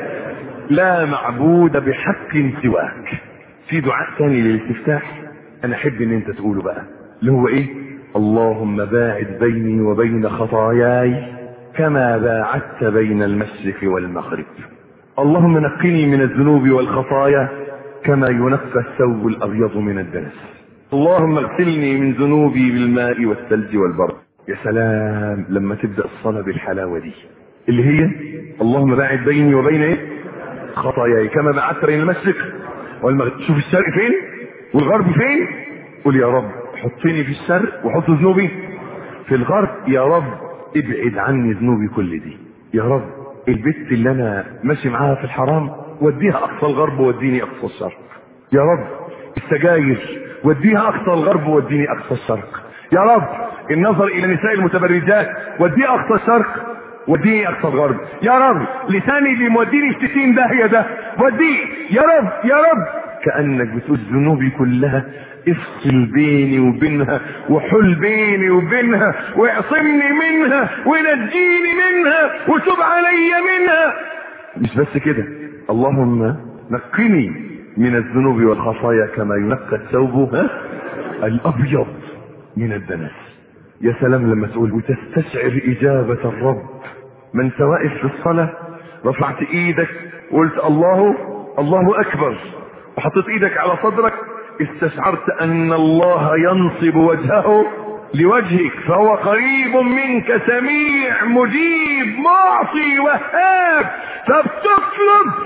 لا معبود بحق سواك في دعاء ثاني للاستفتاح انا احب ان انت تقوله بقى اللي هو ايه اللهم باعد بيني وبين خطاياي كما باعدت بين المشرق والمغرب اللهم نقني من الذنوب والخطايا كما ينقى الثوب الابيض من الدنس اللهم اغسلني من ذنوبي بالماء والثلج والبرد يا سلام لما تبدا الصلاه بالحلاوه دي اللي هي اللهم باعد بيني وبين ايه خطاياي كما بعدت بين المشرق والمغرب شوف الشرق فين والغرب فين قول يا رب حطني في الشرق وحط ذنوبي في الغرب يا رب ابعد عني ذنوبي كل دي يا رب البت اللي انا ماشي معاها في الحرام وديها اقصى الغرب ووديني اقصى الشرق يا رب السجاير وديها اقصى الغرب ووديني اقصى الشرق يا رب النظر الى نساء المتبرجات وديه اقصى الشرق وديني اقصى الغرب يا رب لساني اللي موديني في 60 داهيه ده وديه يا رب يا رب كانك بتقول ذنوبي كلها افصل بيني وبينها وحل بيني وبينها واعصمني منها ونجيني منها وتب علي منها مش بس كده اللهم نقني من الذنوب والخطايا كما ينقى الثوب ها الابيض من الدنس يا سلام لما تقول وتستشعر اجابه الرب من سواء في الصلاه رفعت ايدك وقلت الله الله اكبر وحطيت ايدك على صدرك استشعرت ان الله ينصب وجهه لوجهك فهو قريب منك سميع مجيب معطي وهاب فبتطلب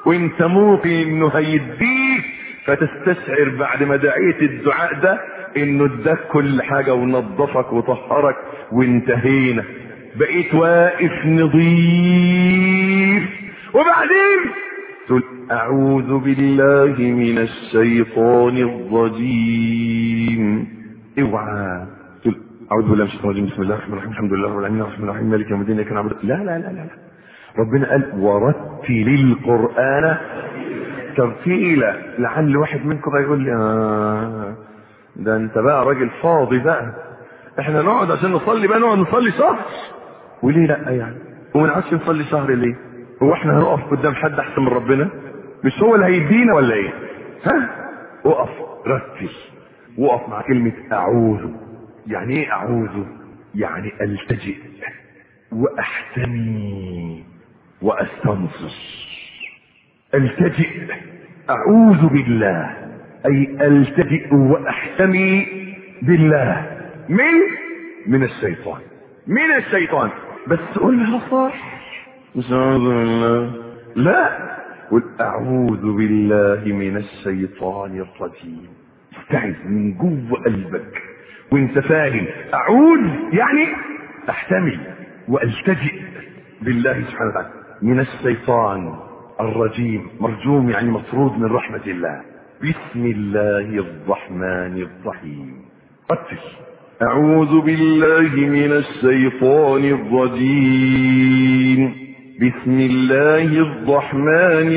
وانت موقن انه هيديك فتستشعر بعد ما دعيت الدعاء ده انه اداك كل حاجة ونظفك وطهرك وانتهينا بقيت واقف نظيف وبعدين تقول اعوذ بالله من الشيطان الرجيم اوعى تقول اعوذ بالله من الشيطان الرجيم بسم الله الرحمن الرحيم الحمد لله رب العالمين الرحمن الرحيم مالك يوم الدين اياك نعبد لا لا لا لا لا ربنا قال ورتل القران ترتيلا لعل واحد منكم بقى يقول لي آه ده انت بقى راجل فاضي بقى احنا نقعد عشان نصلي بقى نقعد نصلي شهر وليه لا يعني وما نقعدش نصلي شهر ليه هو احنا هنقف قدام حد احسن من ربنا مش هو اللي هيدينا ولا ايه ها اقف رتل وقف مع كلمة اعوذ يعني ايه اعوذ يعني التجئ واحتمي واستنصر التجئ اعوذ بالله اي التجئ واحتمي بالله من من الشيطان من الشيطان بس قولها صح مش اعوذ بالله لا قل اعوذ بالله من الشيطان الرجيم استعذ من جوه قلبك وانت فاهم اعوذ يعني احتمي والتجئ بالله سبحانه وتعالى من الشيطان الرجيم مرجوم يعني مطرود من رحمة الله بسم الله الرحمن الرحيم قتل أعوذ بالله من الشيطان الرجيم بسم الله الرحمن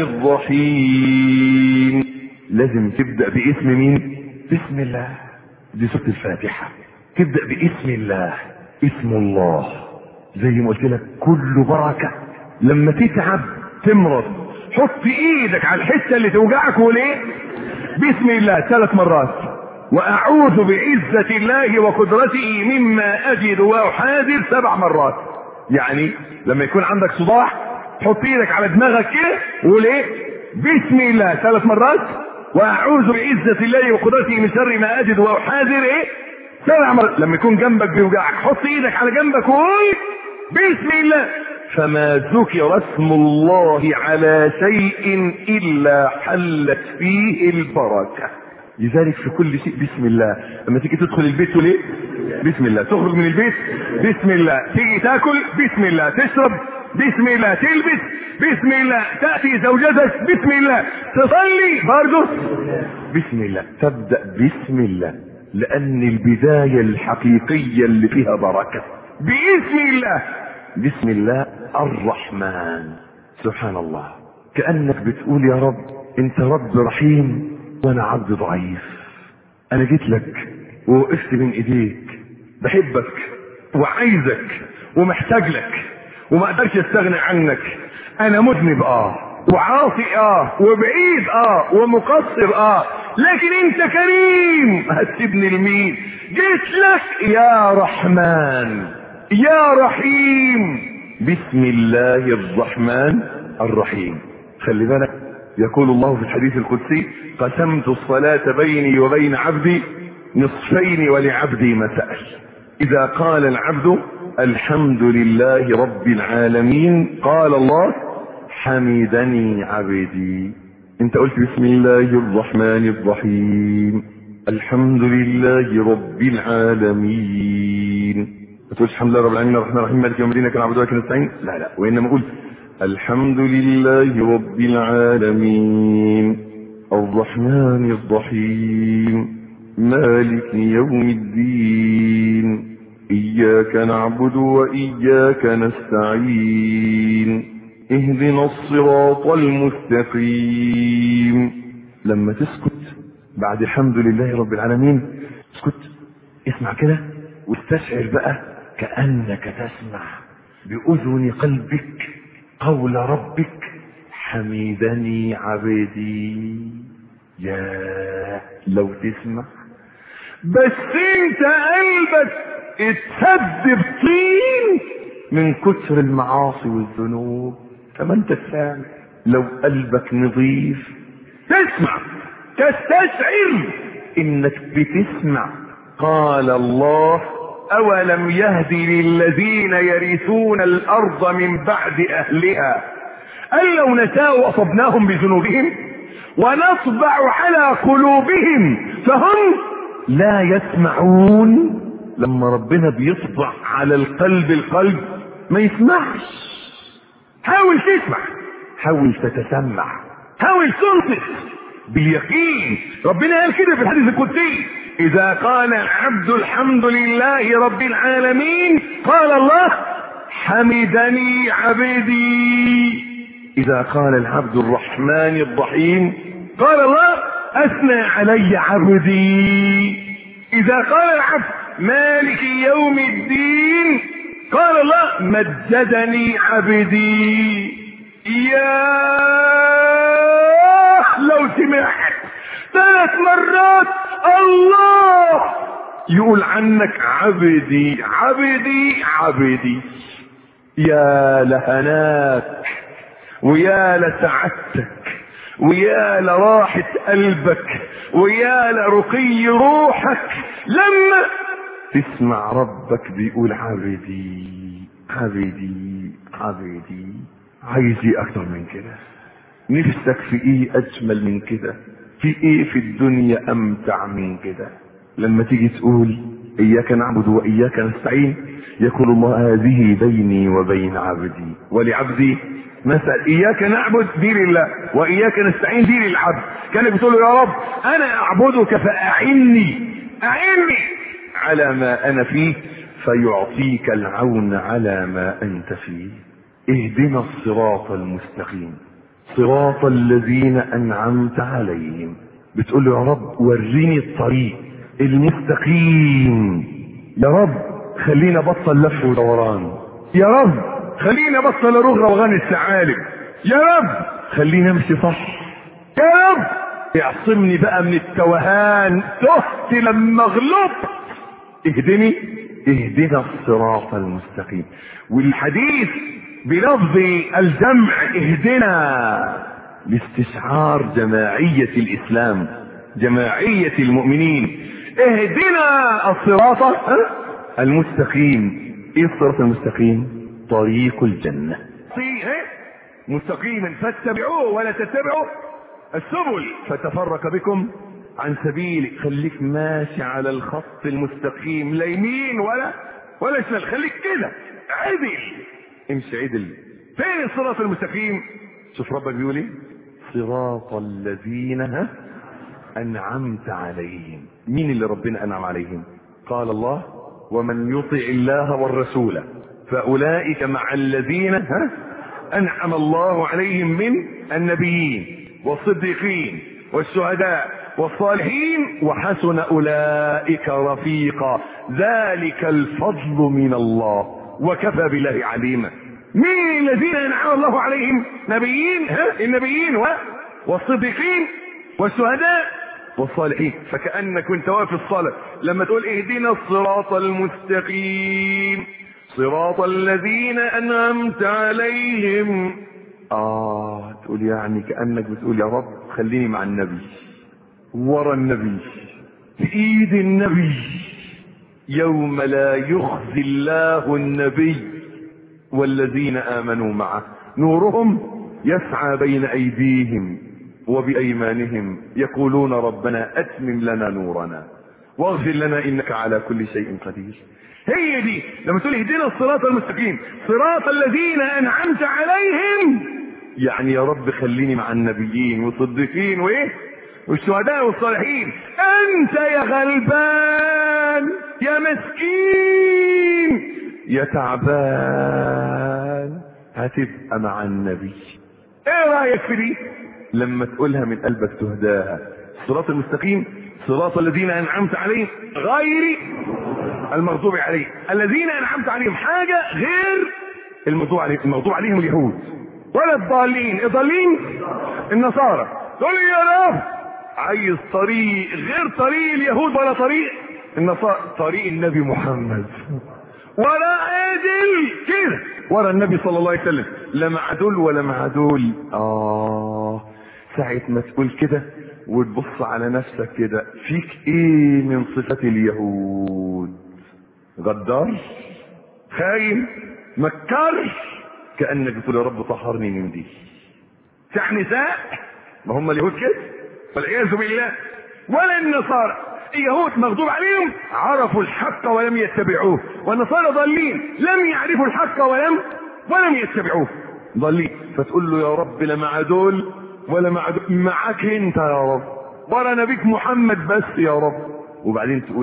الرحيم لازم تبدأ باسم مين بسم الله دي سورة الفاتحة تبدأ باسم الله اسم الله زي ما قلت لك كل بركة لما تتعب تمرض حط ايدك على الحتة اللي توجعك وليه بسم الله ثلاث مرات واعوذ بعزة الله وقدرته مما اجد واحاذر سبع مرات يعني لما يكون عندك صداع حط ايدك على دماغك كده وقول ايه بسم الله ثلاث مرات واعوذ بعزة الله وقدرته من شر ما اجد واحاذر ايه سبع مرات لما يكون جنبك بيوجعك حط ايدك على جنبك وقول بسم الله فما ذكر اسم الله على شيء الا حلت فيه البركه لذلك في كل شيء بسم الله لما تيجي تدخل البيت تقول ايه بسم الله تخرج من البيت بسم الله تيجي تاكل بسم الله تشرب بسم الله تلبس بسم الله تاتي زوجتك بسم الله تصلي برضه بسم الله تبدا بسم الله لان البدايه الحقيقيه اللي فيها بركه باسم الله بسم الله الرحمن سبحان الله كانك بتقول يا رب انت رب رحيم وانا عبد ضعيف انا جيت لك ووقفت من ايديك بحبك وعايزك ومحتاج لك وما اقدرش استغنى عنك انا مذنب اه وعاصي اه وبعيد اه ومقصر اه لكن انت كريم هتسيبني لمين جيت لك يا رحمن يا رحيم بسم الله الرحمن الرحيم خلي بالك يقول الله في الحديث القدسي قسمت الصلاة بيني وبين عبدي نصفين ولعبدي ما سأل إذا قال العبد الحمد لله رب العالمين قال الله حمدني عبدي انت قلت بسم الله الرحمن الرحيم الحمد لله رب العالمين ما تقولش الحمد لله رب العالمين الرحمن الرحيم مالك يوم الدين كان عبد الله نستعين لا لا وانما قلت الحمد لله رب العالمين الرحمن الرحيم مالك يوم الدين إياك نعبد وإياك نستعين اهدنا الصراط المستقيم لما تسكت بعد الحمد لله رب العالمين اسكت اسمع كده واستشعر بقى كأنك تسمع بأذن قلبك قول ربك حميدني عبدي يا لو تسمع بس انت قلبك اتسد بطين من كتر المعاصي والذنوب فما انت سامع لو قلبك نظيف تسمع تستشعر انك بتسمع قال الله اولم يهدي للذين يرثون الارض من بعد اهلها أن لو نشاء أصبناهم بذنوبهم ونطبع على قلوبهم فهم لا يسمعون لما ربنا بيطبع على القلب القلب ما يسمعش حاول تسمع حاول تتسمع حاول تنطق باليقين ربنا قال كده في الحديث القدسي اذا قال عبد الحمد لله رب العالمين قال الله حمدني عبدي اذا قال العبد الرحمن الرحيم قال الله اثنى علي عبدي اذا قال العبد مالك يوم الدين قال الله مجدني عبدي يا لو سمعت ثلاث مرات الله يقول عنك عبدي عبدي عبدي يا لهناك ويا لسعادتك ويا لراحة قلبك ويا لرقي روحك لما تسمع ربك بيقول عبدي عبدي عبدي عايز ايه اكتر من كده نفسك في ايه اجمل من كده في ايه في الدنيا امتع من كده لما تيجي تقول اياك نعبد واياك نستعين يقول الله هذه بيني وبين عبدي ولعبدي مثل اياك نعبد دي لله واياك نستعين دي للعبد كانك بتقول له يا رب انا اعبدك فاعني اعني على ما انا فيه فيعطيك العون على ما انت فيه اهدنا الصراط المستقيم صراط الذين انعمت عليهم بتقول له يا رب وريني الطريق المستقيم يا رب خلينا بطل لف ودوران يا رب خلينا بطل اروغ روغان الثعالب يا رب خلينا امشي صح يا رب اعصمني بقى من التوهان تهت لما غلطت اهدني اهدنا الصراط المستقيم والحديث بلفظ الجمع اهدنا لاستشعار جماعية الاسلام جماعية المؤمنين اهدنا الصراط المستقيم ايه الصراط المستقيم طريق الجنة مستقيما فاتبعوه ولا تتبعوا السبل فتفرق بكم عن سبيل خليك ماشي على الخط المستقيم لا يمين ولا ولا شمال خليك كده عدل امشي عدل فين الصراط المستقيم شوف ربك بيقول ايه صراط الذين ها انعمت عليهم مين اللي ربنا انعم عليهم قال الله ومن يطع الله والرسول فاولئك مع الذين ها انعم الله عليهم من النبيين والصديقين والشهداء والصالحين وحسن اولئك رفيقا ذلك الفضل من الله وكفى بالله عليما مين الذين انعم الله عليهم نبيين ها النبيين و... والصديقين والشهداء والصالحين فكانك وانت واقف الصلاه لما تقول اهدنا الصراط المستقيم صراط الذين انعمت عليهم اه تقول يعني كانك بتقول يا رب خليني مع النبي ورا النبي في ايد النبي يوم لا يخزي الله النبي والذين امنوا معه نورهم يسعى بين ايديهم وبايمانهم يقولون ربنا اتمم لنا نورنا واغفر لنا انك على كل شيء قدير هي دي لما تقول اهدنا الصراط المستقيم صراط الذين انعمت عليهم يعني يا رب خليني مع النبيين والصديقين وايه والشهداء والصالحين انت يا غلبان يا مسكين يا تعبان هتبقى مع النبي ايه رايك في دي لما تقولها من قلبك تهداها الصراط المستقيم صراط الذين انعمت عليهم غير المغضوب عليهم الذين انعمت عليهم حاجه غير المغضوب عليهم المغضوب عليهم اليهود ولا الضالين الضالين النصارى تقول لي يا رب عايز طريق غير طريق اليهود ولا طريق النصارى طريق النبي محمد ولا عدل كده ورا النبي صلى الله عليه وسلم لا مع دول ولا مع دول اه ساعة ما تقول كده وتبص على نفسك كده فيك ايه من صفات اليهود غدار خاين مكار كأنك بتقول يا رب طهرني من دي تسع نساء ما هم اليهود كده والعياذ بالله ولا النصارى اليهود مغضوب عليهم عرفوا الحق ولم يتبعوه والنصارى ضالين لم يعرفوا الحق ولم ولم يتبعوه ضالين فتقول له يا رب لا مع دول ولا مع دول معاك انت يا رب ورا نبيك محمد بس يا رب وبعدين تقول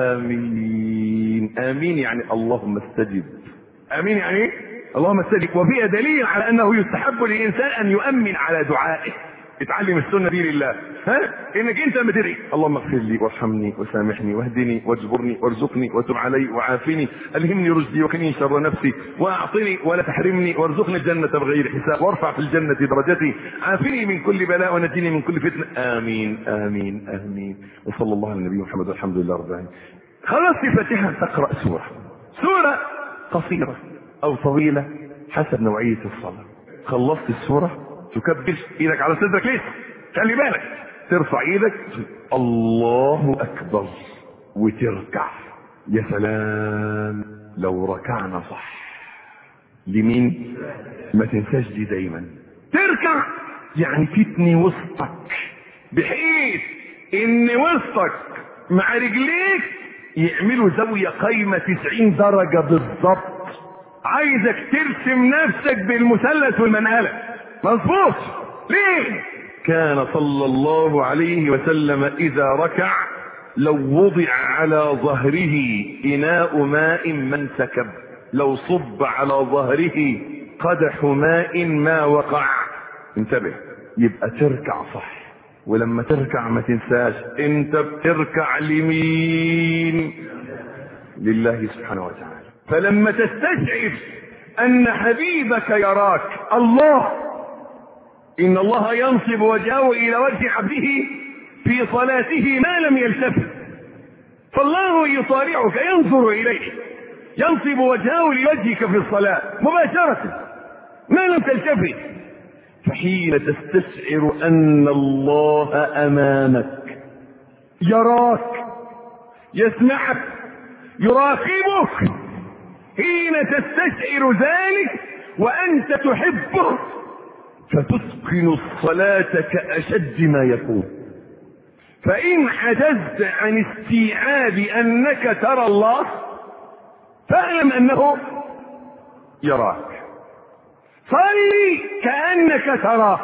امين امين يعني اللهم استجب امين يعني ايه اللهم استجب وفيها دليل على انه يستحب للانسان ان يؤمن على دعائه اتعلم السنه دي لله ها انك انت لما تدعي اللهم اغفر لي وارحمني وسامحني واهدني واجبرني وارزقني وتب علي وعافني الهمني رشدي وكني شر نفسي واعطني ولا تحرمني وارزقني الجنه بغير حساب وارفع في الجنه درجتي عافني من كل بلاء ونجني من كل فتنه امين امين امين وصلى الله على النبي محمد والحمد لله رب العالمين خلصت الفاتحه تقرا سوره سوره قصيره او طويله حسب نوعيه الصلاه خلصت السوره تكبر ايدك على صدرك ليه خلي بالك ترفع ايدك الله اكبر وتركع يا سلام لو ركعنا صح لمين ما تنساش دي دايما تركع يعني تتني وسطك بحيث ان وسطك مع رجليك يعملوا زاوية قايمة 90 درجة بالظبط عايزك ترسم نفسك بالمثلث والمنقلة مظبوط ليه كان صلى الله عليه وسلم اذا ركع لو وضع على ظهره اناء ماء ما انسكب لو صب على ظهره قدح ماء ما وقع انتبه يبقى تركع صح ولما تركع ما تنساش انت بتركع لمين لله سبحانه وتعالى فلما تستشعر ان حبيبك يراك الله ان الله ينصب وجهه الى وجه عبده في صلاته ما لم يلتفت فالله يطالعك ينظر اليك ينصب وجهه لوجهك في الصلاة مباشرة ما لم تلتفت فحين تستشعر ان الله امامك يراك يسمعك يراقبك حين تستشعر ذلك وانت تحبه فتتقن الصلاة كأشد ما يكون فإن عجزت عن استيعاب أنك ترى الله فاعلم أنه يراك صلي كأنك تراه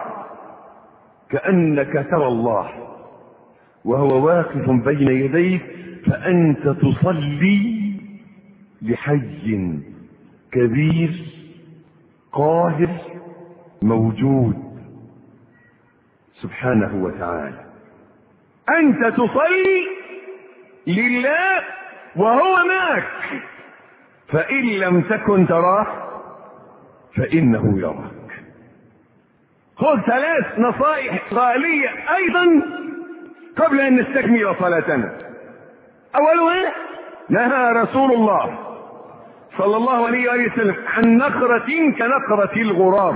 كأنك ترى الله وهو واقف بين يديك فأنت تصلي لحي كبير قاهر موجود سبحانه وتعالى انت تصلي لله وهو معك فان لم تكن تراه فانه يراك خذ ثلاث نصائح غاليه ايضا قبل ان نستكمل صلاتنا اولها نهى رسول الله صلى الله عليه وآله وسلم عن نقرة كنقرة الغراب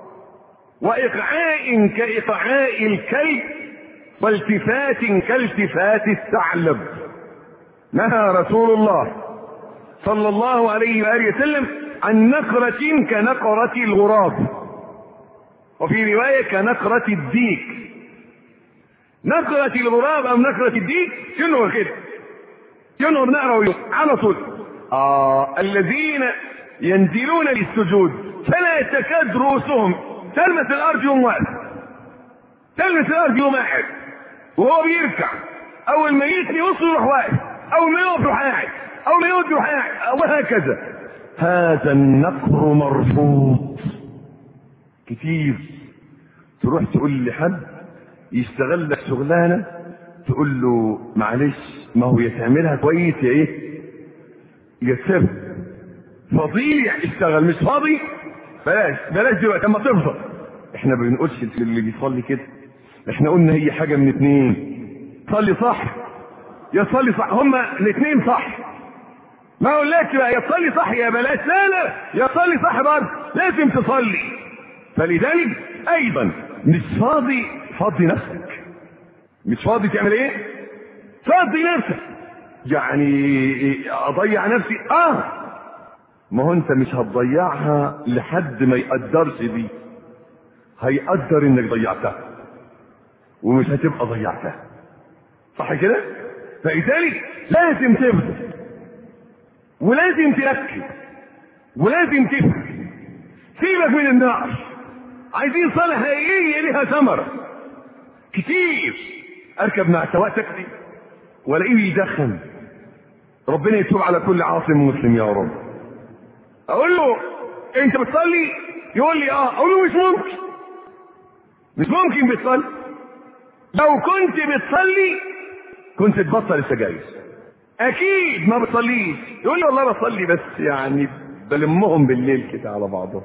وإقعاء كإقعاء الكلب والتفات كالتفات الثعلب نهى رسول الله صلى الله عليه وآله وسلم عن نقرة كنقرة الغراب وفي رواية كنقرة الديك نقرة الغراب أو نقرة الديك شنو كده شنو بنقرأ على طول آه الذين ينزلون للسجود فلا تكاد رؤوسهم تلمس الارض يوم واحد تلمس الارض يوم واحد وهو بيركع اول ما يثني وسطه يروح واقف اول ما يقف يروح قاعد اول ما يقف يروح قاعد وهكذا هذا النقر مرفوض كتير تروح تقول لحد يشتغل لك شغلانه تقول له معلش ما هو يتعملها كويس يا ايه يا تسيب فظيع اشتغل مش فاضي بلاش بلاش دلوقتي اما تفضل احنا ما بنقولش اللي بيصلي كده احنا قلنا هي حاجه من اتنين صلي صح يا صلي صح هما الاثنين صح ما اقولكش بقى يا تصلي صح يا بلاش لا لا يا تصلي صح برضه لازم تصلي فلذلك ايضا مش فاضي فضي نفسك مش فاضي تعمل ايه فضي نفسك يعني اضيع نفسي اه ما هو انت مش هتضيعها لحد ما يقدرش دي هيقدر انك ضيعتها ومش هتبقى ضيعتها صح كده فلذلك لازم تبذل ولازم تركز ولازم تفهم سيبك من النار عايزين صلاة حقيقية لها ثمرة كتير اركب مع سواق تاكسي والاقيه يدخن ربنا يتوب على كل عاصم مسلم يا رب اقول له انت بتصلي يقول لي اه اقول له مش ممكن مش ممكن بتصلي لو كنت بتصلي كنت تبطل السجاير اكيد ما بتصليش يقول لي والله بصلي بس يعني بلمهم بالليل كده على بعضهم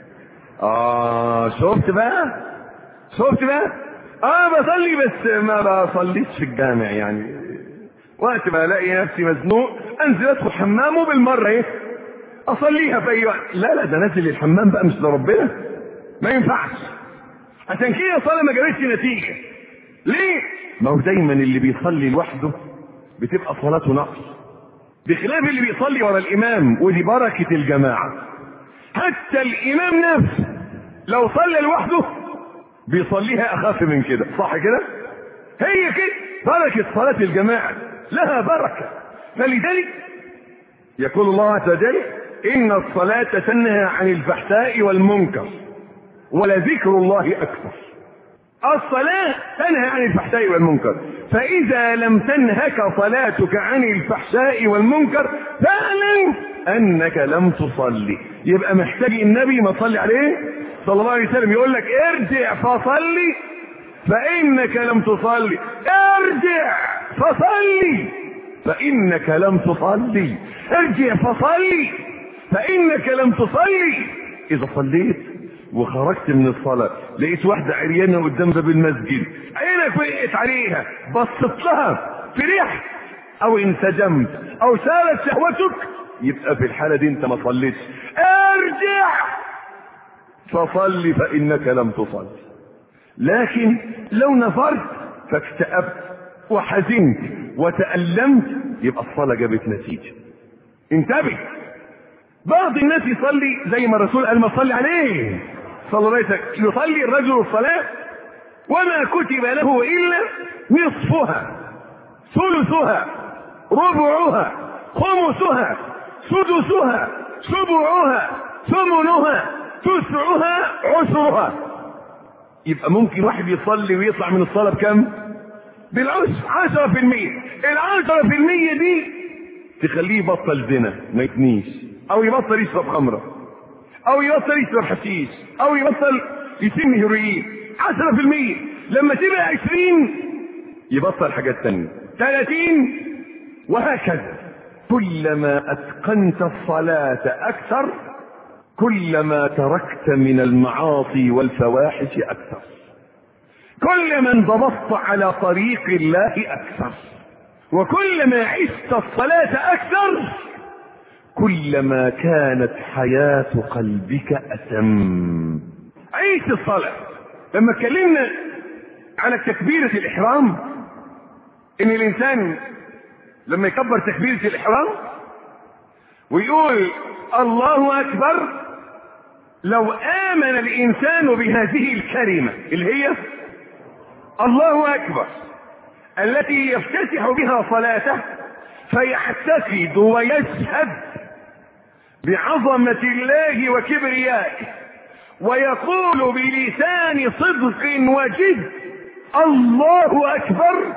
اه شفت بقى شفت بقى اه بصلي بس ما بصليش في الجامع يعني وقت ما الاقي نفسي مزنوق انزل ادخل حمامه بالمره ايه اصليها في اي وقت لا لا ده نازل الحمام بقى مش لربنا ما ينفعش عشان كده الصلاه ما جابتش نتيجه ليه ما هو دايما اللي بيصلي لوحده بتبقى صلاته نقص بخلاف اللي بيصلي ورا الامام ودي بركه الجماعه حتى الامام نفسه لو صلى لوحده بيصليها اخف من كده صح كده هي كده بركه صلاه الجماعه لها بركه فلذلك يقول الله عز وجل ان الصلاه تنهى عن الفحشاء والمنكر ولذكر الله اكبر الصلاة تنهى عن الفحشاء والمنكر فإذا لم تنهك صلاتك عن الفحشاء والمنكر فاعلم أنك لم تصلي يبقى محتاج النبي ما تصلي عليه صلى الله عليه وسلم يقول لك ارجع فصلي فإنك لم تصلي ارجع فصلي فإنك لم تصلي ارجع فصلي فإنك لم تصلي إذا صليت وخرجت من الصلاة لقيت واحدة عريانة قدام باب المسجد عينك وقعت عليها بصت لها فرحت او انسجمت او سالت شهوتك يبقى في الحالة دي انت ما صليتش ارجع فصل فانك لم تصل لكن لو نفرت فاكتئبت وحزنت وتألمت يبقى الصلاة جابت نتيجة انتبه بعض الناس يصلي زي ما الرسول قال ما صلي عليه صلى الله عليه وسلم يصلي الرجل الصلاة وما كتب له إلا نصفها ثلثها ربعها خمسها سدسها سبعها ثمنها تسعها عشرها يبقى ممكن واحد يصلي ويطلع من الصلاة بكم؟ بالعشر عشرة في المية العشرة في المية دي تخليه يبطل زنا ما يتنيش او يبطل يشرب خمرة او يبطل يشرب حشيش او يبطل يسم هيروين عشرة في المية لما تبقى عشرين يبطل حاجات تانية ثلاثين وهكذا كلما اتقنت الصلاة اكثر كلما تركت من المعاصي والفواحش اكثر كلما انضبطت على طريق الله اكثر وكلما عشت الصلاة اكثر كلما كانت حياة قلبك أتم عيش الصلاة لما اتكلمنا على تكبيرة الإحرام إن الإنسان لما يكبر تكبيرة الإحرام ويقول الله أكبر لو آمن الإنسان بهذه الكلمة اللي هي الله أكبر التي يفتتح بها صلاته فيعتقد ويشهد بعظمة الله وكبريائه ويقول بلسان صدق وجد الله أكبر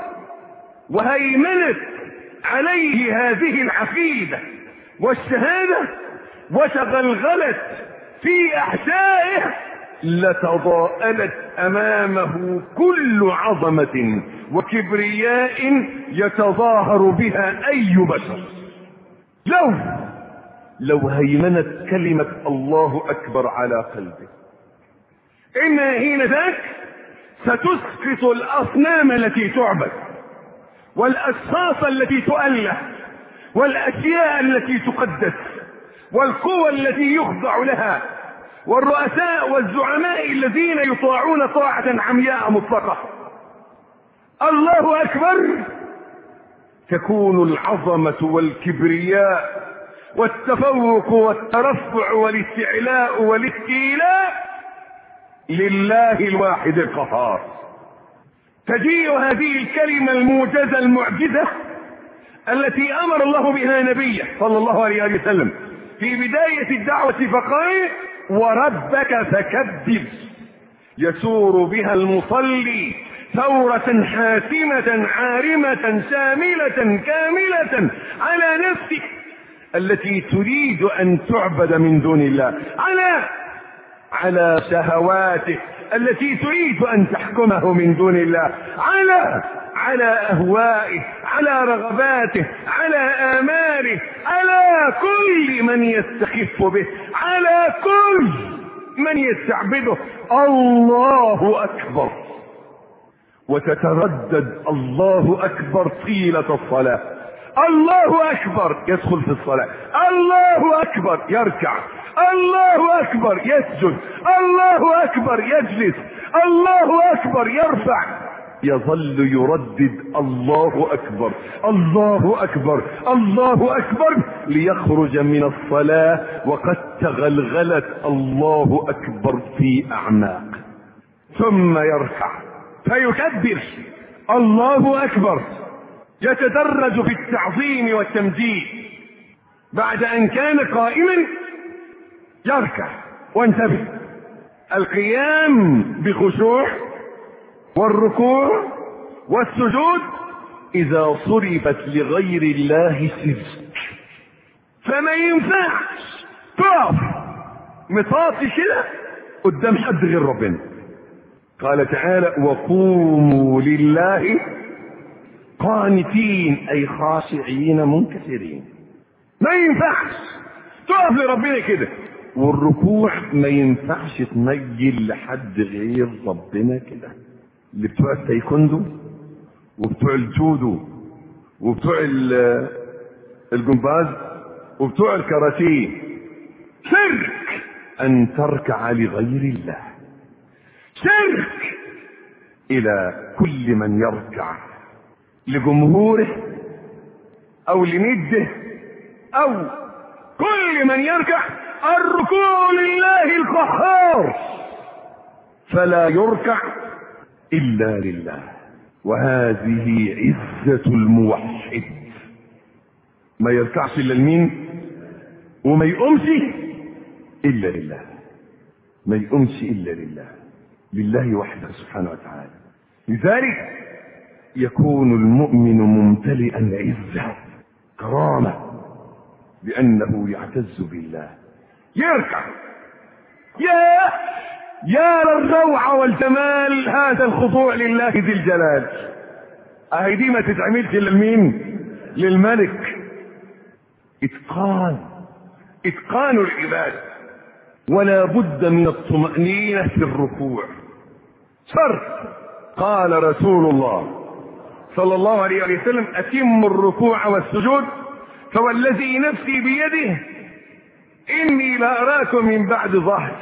وهيمنت عليه هذه العقيدة والشهادة وتغلغلت في أحشائه لتضاءلت أمامه كل عظمة وكبرياء يتظاهر بها أي بشر لو لو هيمنت كلمة الله أكبر على قلبه إن حين ذاك ستسقط الأصنام التي تعبد والأشخاص التي تؤله والأشياء التي تقدس والقوى التي يخضع لها والرؤساء والزعماء الذين يطاعون طاعة عمياء مطلقة الله أكبر تكون العظمة والكبرياء والتفوق والترفع والاستعلاء والاستيلاء لله الواحد القهار تجيء هذه الكلمة الموجزة المعجزة التي أمر الله بها نبيه صلى الله عليه وسلم في بداية الدعوة فقال وربك فكبر يسور بها المصلي ثورة حاسمة عارمة شاملة كاملة على نفسه التي تريد أن تعبد من دون الله على على شهواته التي تريد أن تحكمه من دون الله على على أهوائه على رغباته على آماله على كل من يستخف به على كل من يستعبده الله أكبر وتتردد الله أكبر طيلة الصلاة الله أكبر يدخل في الصلاة الله أكبر يركع الله أكبر يسجد الله أكبر يجلس الله أكبر يرفع يظل يردد الله أكبر الله أكبر الله أكبر ليخرج من الصلاة وقد تغلغلت الله أكبر في أعماق ثم يركع فيكبر الله أكبر يتدرج في التعظيم والتمجيد بعد أن كان قائما يركع وانتبه القيام بخشوع والركوع والسجود إذا صرفت لغير الله سجد فما ينفعش تقف مطاطي كده قدام حد غير ربنا قال تعالى وقوموا لله قانتين أي خاشعين منكسرين ما ينفعش تقف لربنا كده والركوع ما ينفعش تميل لحد غير ربنا كده اللي بتوع التايكوندو وبتوع الجودو وبتوع الجمباز وبتوع الكاراتيه شرك ان تركع لغير الله شرك الى كل من يركع لجمهوره او لنده او كل من يركع الركوع لله القهار فلا يركع الا لله وهذه عزة الموحد ما يركعش الا لمين وما يقومش الا لله ما يقومش الا لله لله وحده سبحانه وتعالى لذلك يكون المؤمن ممتلئا عزة كرامة لأنه يعتز بالله يركع يا يا للروعة والجمال هذا الخضوع لله ذي الجلال اهي دي ما تتعملش لمين للملك اتقان اتقان العباد ولا بد من الطمأنينة في الركوع شرط قال رسول الله صلى الله عليه وسلم أتموا الركوع والسجود فوالذي نفسي بيده إني لأراكم من بعد ظهر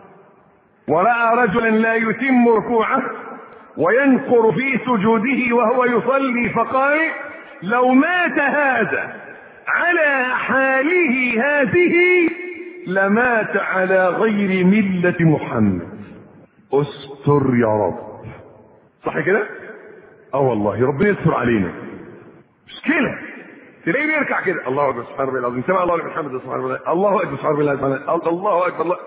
ورأى رجلا لا يتم ركوعه وينقر في سجوده وهو يصلي فقال لو مات هذا على حاله هذه لمات على غير ملة محمد استر يا رب صح كده اه والله ربنا يستر علينا مشكلة تلاقيه بيركع كده الله اكبر سبحان ربي العظيم سمع الله لمن حمده سبحان ربي الله اكبر سبحان ربي العظيم الله اكبر الله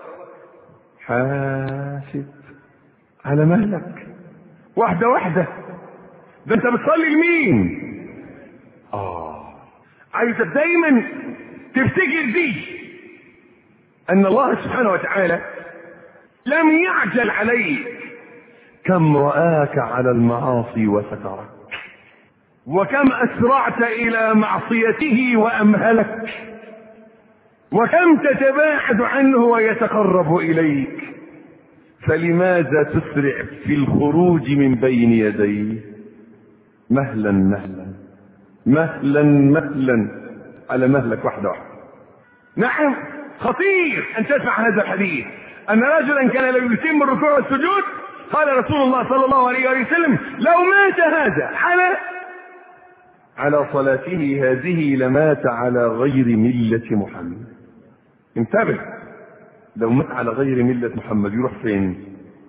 حاسب على مهلك واحدة واحدة ده انت بتصلي لمين اه عايزك دايما تفتكر دي ان الله سبحانه وتعالى لم يعجل عليك كم رآك على المعاصي وسترك وكم أسرعت إلى معصيته وأمهلك وكم تتباعد عنه ويتقرب إليك فلماذا تسرع في الخروج من بين يديه مهلا مهلا مهلا مهلا على مهلك واحدة واحدة نعم خطير أن تسمع هذا الحديث أن رجلا كان لا يتم الركوع والسجود قال رسول الله صلى الله عليه وسلم لو مات هذا على على صلاته هذه لمات على غير ملة محمد انتبه لو مات على غير ملة محمد يروح فين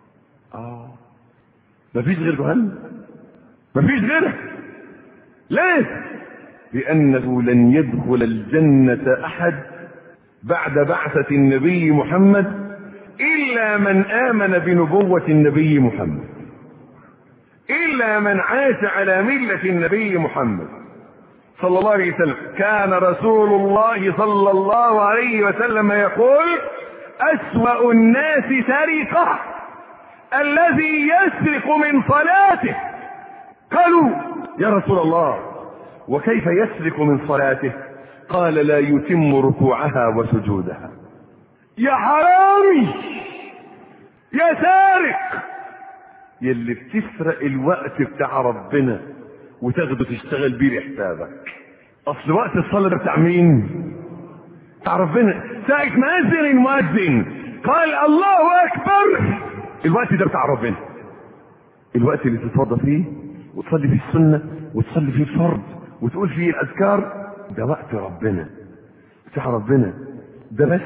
اه مفيش غير جهنم مفيش غيرها ليه لانه لن يدخل الجنه احد بعد بعثه النبي محمد الا من امن بنبوه النبي محمد الا من عاش على مله النبي محمد صلى الله عليه وسلم كان رسول الله صلى الله عليه وسلم يقول اسوا الناس سرقه الذي يسرق من صلاته قالوا يا رسول الله وكيف يسرق من صلاته قال لا يتم ركوعها وسجودها يا حرامي يا سارق يلي بتسرق الوقت بتاع ربنا وتاخده تشتغل بيه لحسابك اصل وقت الصلاة ده بتاع مين بتاع ربنا ساعة ما اذن المؤذن قال الله اكبر الوقت ده بتاع ربنا الوقت اللي تتوضى فيه وتصلي فيه السنة وتصلي فيه الفرض وتقول فيه الاذكار ده وقت ربنا بتاع ربنا ده بس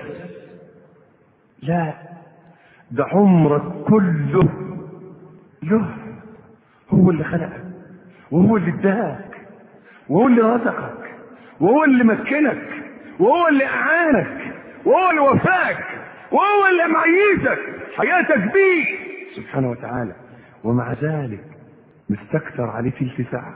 لا ده عمرك كله له هو اللي خلقك وهو اللي اداك وهو اللي رزقك وهو اللي مكنك وهو اللي اعانك وهو اللي وفاك وهو اللي معيشك حياتك بيه سبحانه وتعالى ومع ذلك مستكتر عليه تلت ساعة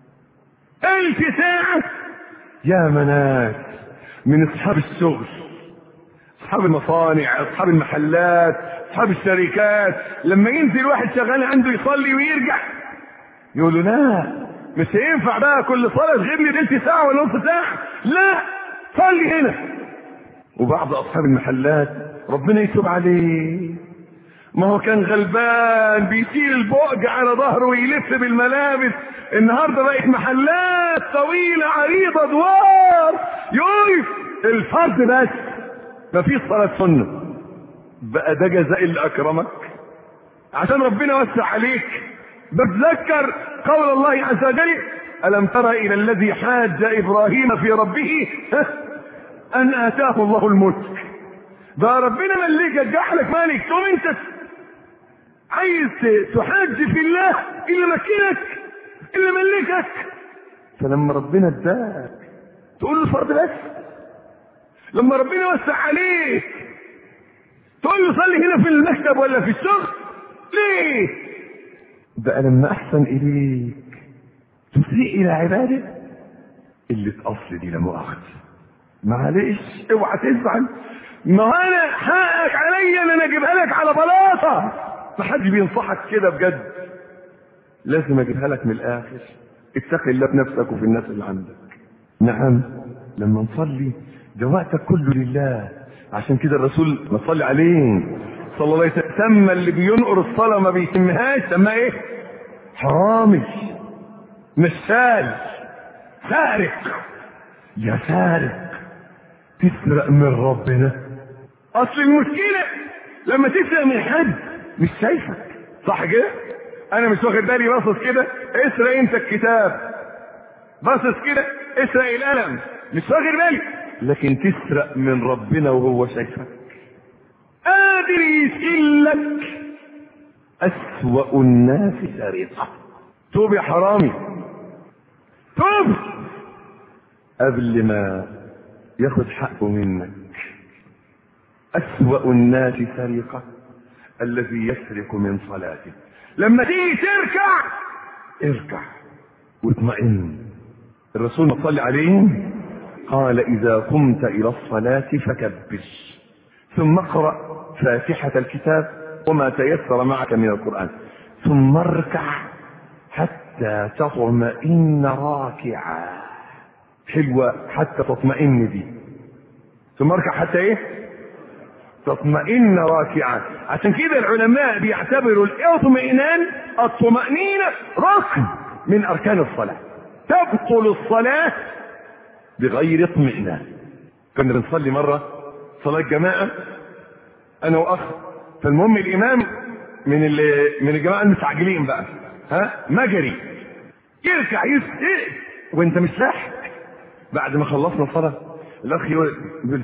تلت ساعة يا مناس من اصحاب الشغل اصحاب المصانع اصحاب المحلات اصحاب الشركات لما ينزل واحد شغال عنده يصلي ويرجع يقول له لا مش هينفع بقى كل صلاة تغيب لي تلت ساعة ولا نص ساعة لا صلي هنا وبعض اصحاب المحلات ربنا يتوب عليه ما هو كان غلبان بيشيل البؤج على ظهره ويلف بالملابس النهارده بقت محلات طويلة عريضة ادوار يقف الفرد بس مفيش صلاة سنة بقى ده جزاء اللي اكرمك عشان ربنا وسع عليك بتذكر قول الله عز وجل ألم تر إلى الذي حاج إبراهيم في ربه أن آتاه الله الملك ده ربنا ملكك جعلك مالك تقوم أنت عايز تحاج في الله اللي مكنك اللي ملكك فلما ربنا اداك تقول له فرض بس لما ربنا وسع عليك تقول له صلي هنا في المكتب ولا في الشغل ليه بقى لما احسن اليك تسيء الى عباده اللي اصل دي لا مؤاخذه معلش اوعى تزعل ما انا حقك عليا ان انا اجيبها لك على بلاطه ما حدش بينصحك كده بجد لازم اجيبها لك من الاخر اتقي الله في نفسك وفي الناس اللي عندك نعم لما نصلي ده وقتك كله لله عشان كده الرسول ما صلي عليه صلى الله عليه وسلم سمى اللي بينقر الصلاه ما بيتمهاش سماه ايه حرامي مشال سارق يا سارق تسرق من ربنا اصل المشكله لما تسرق من حد مش شايفك صح كده انا مش واخد بالي باصص كده اسرق انت الكتاب باصص كده اسرق القلم مش واخد بالي لكن تسرق من ربنا وهو شايفك قادر يسئلك أسوأ الناس سرقة توب يا حرامي توب قبل ما ياخد حقه منك أسوأ الناس سرقة الذي يسرق من صلاته لما تيجي تركع اركع واطمئن الرسول ما صلى عليه قال إذا قمت إلى الصلاة فكبر ثم اقرأ فاتحة الكتاب وما تيسر معك من القرآن ثم اركع حتى تطمئن راكعا حلوة حتى تطمئن دي ثم اركع حتى ايه تطمئن راكعا عشان كده العلماء بيعتبروا الاطمئنان الطمأنينة ركن من اركان الصلاة تبطل الصلاة بغير اطمئنان كنا بنصلي مرة صلاة جماعة انا واخ فالمهم الامام من اللي من الجماعة المستعجلين بقى ها مجري يركع يسقط وانت مش لاحق بعد ما خلصنا الصلاة الاخ يقول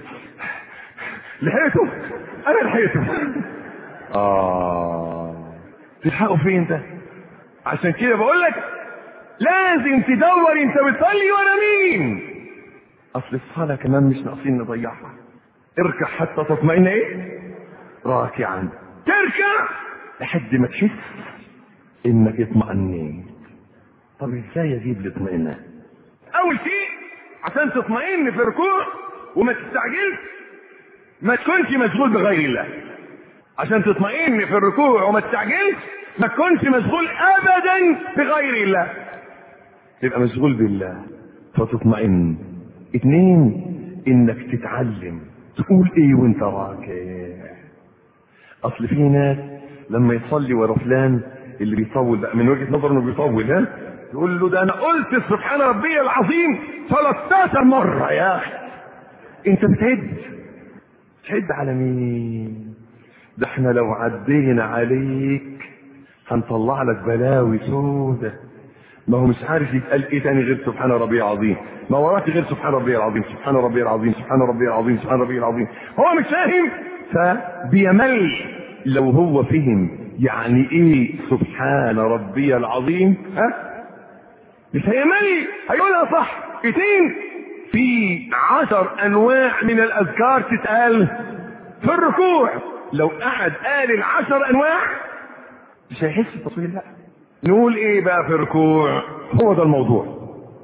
لحقته انا لحقته اه تلحقه فين ده عشان كده بقول لك لازم تدور انت بتصلي ولا مين اصل الصلاه كمان مش ناقصين نضيعها اركع حتى تطمئن ايه راكعا تركع لحد ما تحس انك اطمئنيت طب ازاي اجيب الاطمئنان اول شيء عشان تطمئن في الركوع وما تستعجلش ما تكونش مشغول بغير الله عشان تطمئن في الركوع وما تستعجلش ما تكونش مشغول ابدا بغير الله تبقى مشغول بالله فتطمئن اتنين انك تتعلم تقول ايه وانت راكع اصل في ناس لما يصلي ورا فلان اللي بيطول بقى من وجهه نظره انه بيطول ها يقول له ده انا قلت سبحان ربي العظيم 13 مره يا اخي انت بتعد تعد على مين ده احنا لو عدينا عليك هنطلع لك بلاوي سودة ما هو مش عارف يتقال ايه تاني غير سبحان ربي العظيم ما وراك غير سبحان ربي العظيم سبحان ربي العظيم سبحان ربي العظيم سبحان ربي العظيم هو مش فاهم فبيمل لو هو فهم يعني ايه سبحان ربي العظيم ها مش هيمل هيقولها صح اتنين في عشر انواع من الاذكار تتقال في الركوع لو قعد قال العشر انواع مش هيحس بتصوير لا نقول ايه بقى في الركوع هو ده الموضوع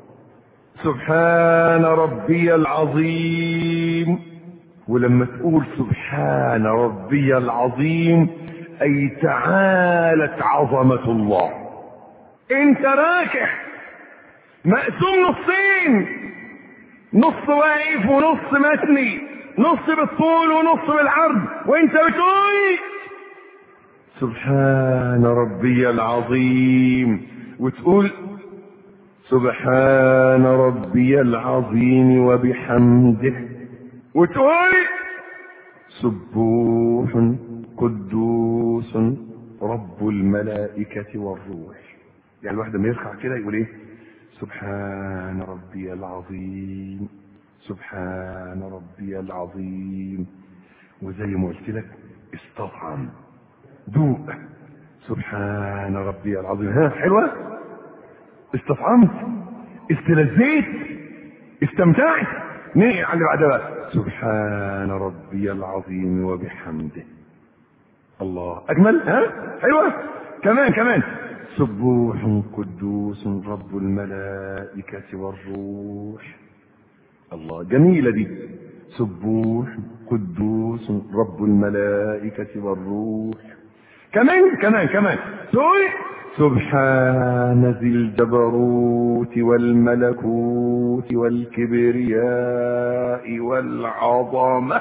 سبحان ربي العظيم ولما تقول سبحان ربي العظيم اي تعالت عظمة الله انت راكع مقسوم نصين نص واقف ونص متني نص بالطول ونص بالعرض وانت بتقول سبحان ربي العظيم وتقول سبحان ربي العظيم وبحمده وتقول سبوح قدوس رب الملائكة والروح يعني الواحد لما يركع كده يقول ايه سبحان ربي العظيم سبحان ربي العظيم وزي ما قلت لك استطعم دوق سبحان ربي العظيم ها حلوة استطعمت استلذيت استمتعت نيجي على اللي بعدها بقى سبحان ربي العظيم وبحمده الله اجمل ها حلوة كمان كمان سبوح قدوس رب الملائكة والروح الله جميلة دي سبوح قدوس رب الملائكة والروح كمان كمان كمان تقول سبحان ذي الجبروت والملكوت والكبرياء والعظمة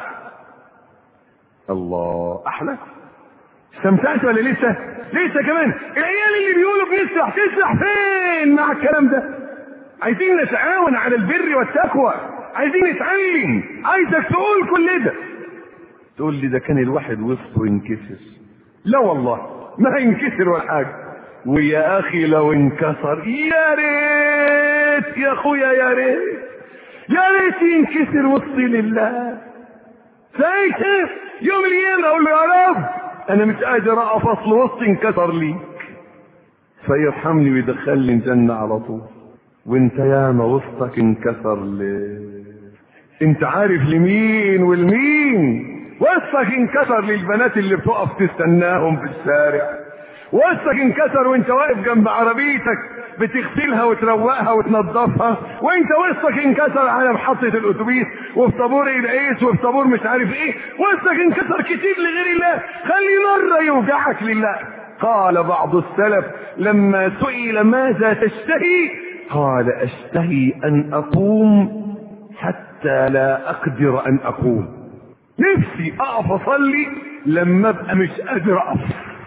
الله أحلى استمتعت ولا لسه؟ لسه كمان العيال اللي بيقولوا بنسرح تسرح فين مع الكلام ده؟ عايزين نتعاون على البر والتقوى عايزين نتعلم عايزك تقول كل ده تقول لي ده كان الواحد وسطه ينكسر لا والله ما هينكسر ولا حاجه ويا اخي لو انكسر يا ريت يا اخويا يا ريت يا ريت ينكسر وسطي لله ساعتها يوم الايام اقول له يا رب انا مش قادر اقف اصل وسطي انكسر ليك فيرحمني ويدخلني الجنه على طول وانت ياما وسطك انكسر ليه انت عارف لمين والمين وسطك انكسر للبنات اللي بتقف تستناهم في الشارع وسطك انكسر وانت واقف جنب عربيتك بتغسلها وتروقها وتنظفها وانت وسطك انكسر على محطة الاتوبيس وفي طابور العيش وفي طابور مش عارف ايه وسطك انكسر كتير لغير الله خلي مرة يوجعك لله قال بعض السلف لما سئل ماذا تشتهي قال اشتهي ان اقوم حتى لا اقدر ان اقوم نفسي اقف اصلي لما ابقى مش قادر اقف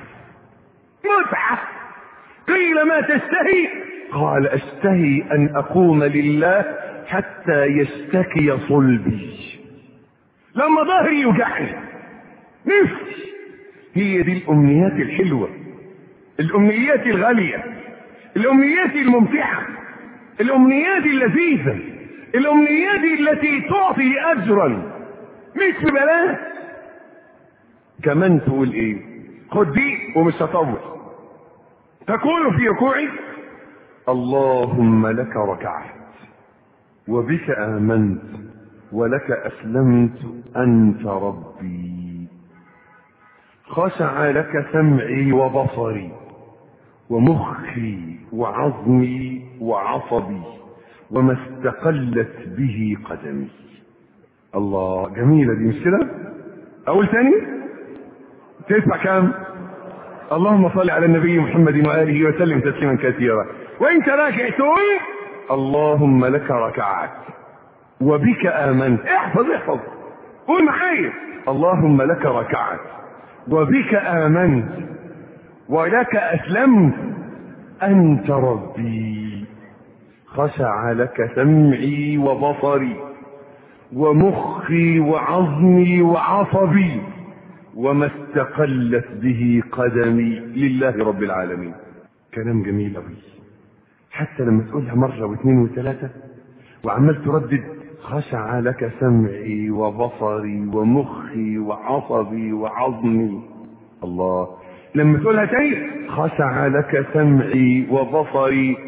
متعه قيل ما تشتهي قال اشتهي ان اقوم لله حتى يشتكي صلبي لما ظهري يوجعني نفسي هي دي الامنيات الحلوه الامنيات الغاليه الامنيات الممتعه الامنيات اللذيذه الامنيات التي تعطي اجرا مش ببلاش كمان تقول ايه خد دي ومش هطول تقول في ركوعك اللهم لك ركعت وبك آمنت ولك أسلمت أنت ربي خشع لك سمعي وبصري ومخي وعظمي وعصبي وما استقلت به قدمي الله جميلة دي مش كده أقول تاني تدفع كام اللهم صل على النبي محمد وآله وسلم تسليما كثيرا وانت راكع تقول اللهم لك ركعت وبك آمنت احفظ احفظ قول معايا اللهم لك ركعت وبك آمنت ولك أسلمت أنت ربي خشع لك سمعي وبصري ومخي وعظمي وعصبي وما استقلت به قدمي لله رب العالمين كلام جميل قوي حتى لما تقولها مرة واثنين وثلاثة وعمال تردد خشع لك سمعي وبصري ومخي وعصبي وعظمي الله لما تقولها تاني خشع لك سمعي وبصري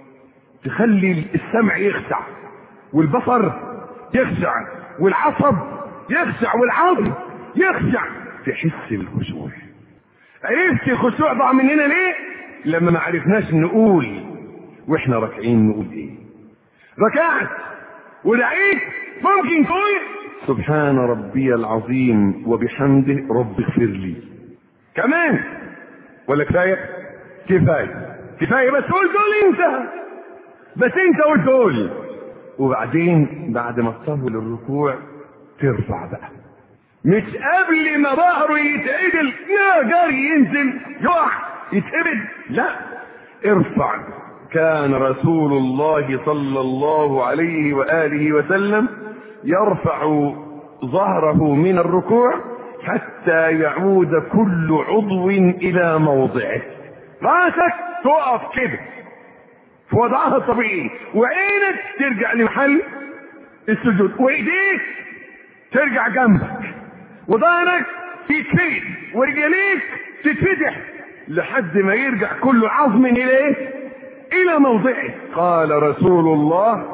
تخلي السمع يخشع والبصر يخشع والعصب يخشع والعظم يخشع تحس بالخشوع عرفت الخشوع ضاع مننا ليه لما ما عرفناش نقول واحنا راكعين نقول ايه ركعت ودعيت ممكن تقول سبحان ربي العظيم وبحمده رب اغفر لي كمان ولا كفايه كفايه كفايه بس قول تقول انت بس انت قول تقول وبعدين بعد ما تطول الركوع ترفع بقى مش قبل ما ظهره يتعدل يا جاري ينزل يقع يتقبل لا ارفع كان رسول الله صلى الله عليه واله وسلم يرفع ظهره من الركوع حتى يعود كل عضو الى موضعه راسك تقف كده في وضعها الطبيعي وعينك ترجع لمحل السجود وايديك ترجع جنبك وظهرك يتفيد ورجليك تتفتح لحد ما يرجع كل عظم اليه الى موضعه قال رسول الله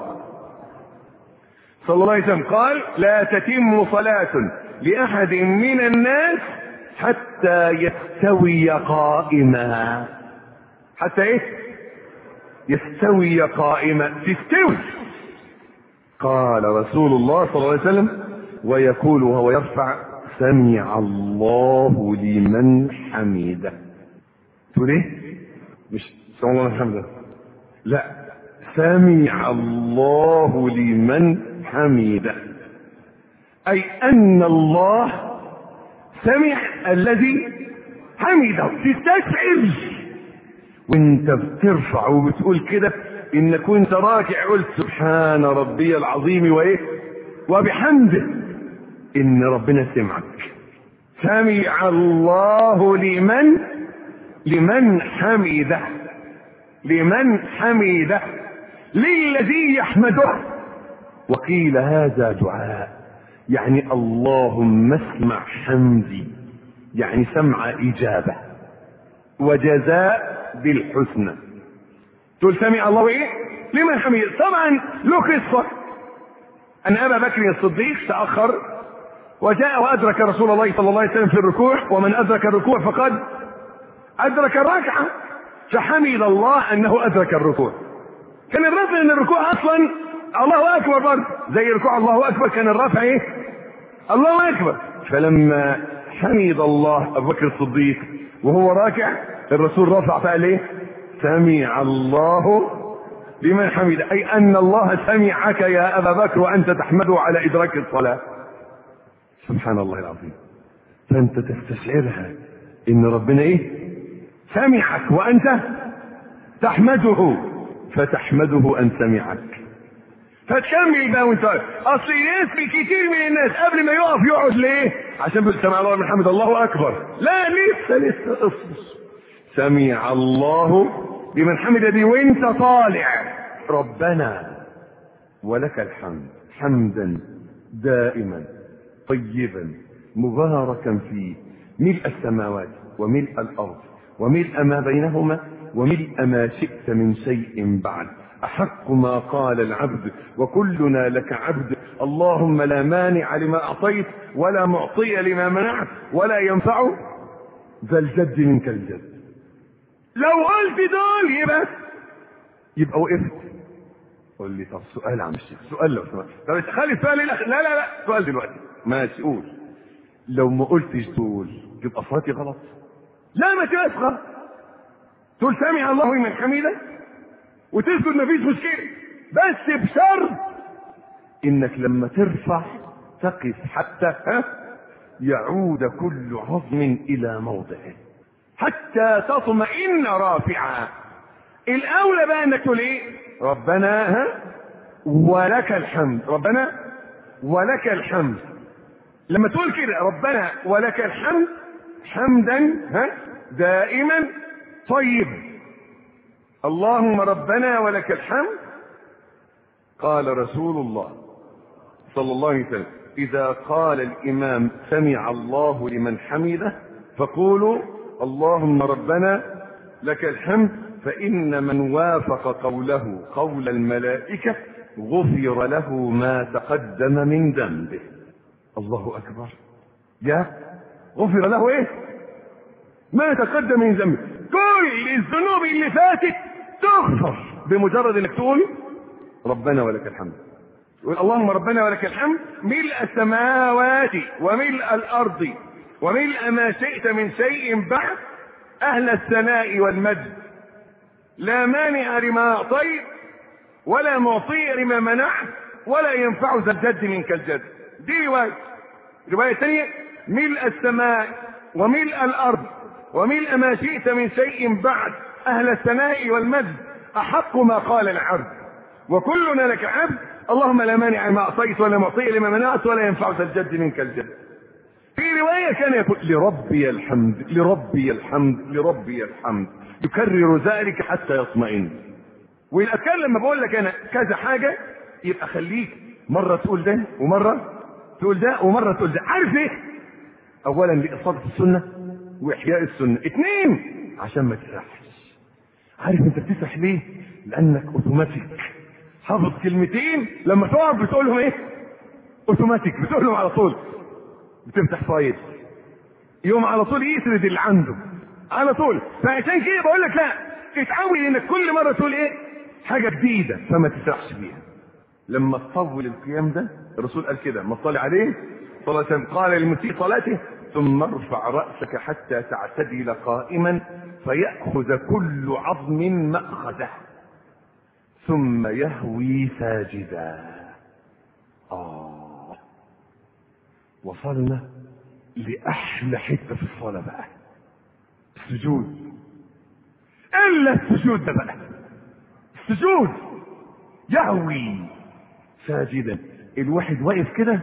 صلى الله عليه وسلم قال لا تتم صلاة لأحد من الناس حتى يستوي قائما حتى ايه يستوي قائما تستوي قال رسول الله صلى الله عليه وسلم ويقول وهو يرفع سمع الله لمن حمده تقول ايه مش سمع الله لمن حمده لا سمع الله لمن حمده اي ان الله سمع الذي حمده تستشعر وانت بترفع وبتقول كده انك وانت راكع قلت سبحان ربي العظيم وايه وبحمده ان ربنا سمعك سمع الله لمن لمن حمده لمن حمده للذي يحمده وقيل هذا دعاء يعني اللهم اسمع حمدي يعني سمع اجابه وجزاء بالحسنى تقول سمع الله ايه لمن حمده طبعا له قصه ان ابا بكر الصديق تاخر وجاء وادرك رسول الله صلى الله عليه وسلم في الركوع ومن ادرك الركوع فقد ادرك الركعه فحمد الله انه ادرك الركوع كان الرفع ان الركوع اصلا الله اكبر برضه زي ركوع الله اكبر كان الرفع ايه الله اكبر فلما حمد الله ابو بكر الصديق وهو راكع الرسول رفع فقال ايه سمع الله لمن حمد اي ان الله سمعك يا ابا بكر وانت تحمده على ادراك الصلاه سبحان الله العظيم فانت تستشعرها ان ربنا ايه سمعك وانت تحمده فتحمده ان سمعك فتكمل بقى وانت اصل ناس كتير من الناس قبل ما يقف يقعد ليه عشان بيقول سمع الله من حمد الله اكبر لا لسه لسه اصبر سمع الله لمن حمد دي وانت طالع ربنا ولك الحمد حمدا دائما طيبا مباركا فيه ملء السماوات وملء الارض وملء ما بينهما وملء ما شئت من شيء بعد أحق ما قال العبد وكلنا لك عبد اللهم لا مانع لما أعطيت ولا معطي لما منعت ولا ينفع ذا الجد منك الجد لو قلت دول يبقى يبقى وقفت قول لي طب سؤال يا عم الشيخ سؤال لو سمحت طب خلي السؤال للأخ لا لا لا سؤال دلوقتي ماشي قول لو ما قلتش دول يبقى صلاتي غلط لا ما تبقاش غلط تقول سمع الله لمن حميده وتسجد مفيش مشكله بس بشرط انك لما ترفع تقف حتى ها يعود كل عظم الى موضعه حتى تطمئن رافعا الاولى بقى انك تقول ايه ربنا ها ولك الحمد ربنا ولك الحمد لما تقول كده ربنا ولك الحمد حمدا ها دائما طيب اللهم ربنا ولك الحمد قال رسول الله صلى الله عليه وسلم إذا قال الإمام سمع الله لمن حمده فقولوا اللهم ربنا لك الحمد فإن من وافق قوله قول الملائكة غفر له ما تقدم من ذنبه الله أكبر يا غفر له إيه ما تقدم من ذنبه كل الذنوب اللي فاتت تغفر بمجرد انك تقول ربنا ولك الحمد يقول اللهم ربنا ولك الحمد ملء السماوات وملء الارض وملء ما شئت من شيء بعد اهل الثناء والمجد لا مانع لما اعطيت ولا معطي لما منعت ولا ينفع ذا الجد منك الجد دي روايه روايه ثانيه ملء السماء وملء الارض وملء ما شئت من شيء بعد أهل الثناء والمجد أحق ما قال العبد وكلنا لك عبد اللهم لا مانع ما أعطيت ولا معطي لما منعت ولا ينفع ذا الجد منك الجد في رواية كان يقول لربي الحمد لربي الحمد لربي الحمد يكرر ذلك حتى يطمئن والأذكار لما بقول لك أنا كذا حاجة يبقى خليك مرة تقول ده ومرة تقول ده ومرة تقول ده عارف ايه؟ أولا لإصابة السنة واحياء السنه اثنين عشان ما تسرحش عارف انت بتسرح ليه لانك اوتوماتيك حافظ كلمتين لما تقعد بتقولهم ايه اوتوماتيك بتقولهم على طول بتفتح فايل يوم على طول يسرد اللي عنده على طول فعشان كده بقول لك لا اتعود انك كل مره تقول ايه حاجه جديده فما تسرحش فيها لما تطول القيام ده الرسول قال كده ما تصلي عليه صلى الله عليه وسلم قال للمسيء صلاته ثم ارفع رأسك حتى تعتدل قائما فيأخذ كل عظم مأخذه ثم يهوي ساجدا آه وصلنا لأحلى حتة في الصلاة بقى السجود إلا السجود ده بقى السجود يهوي ساجدا الواحد واقف كده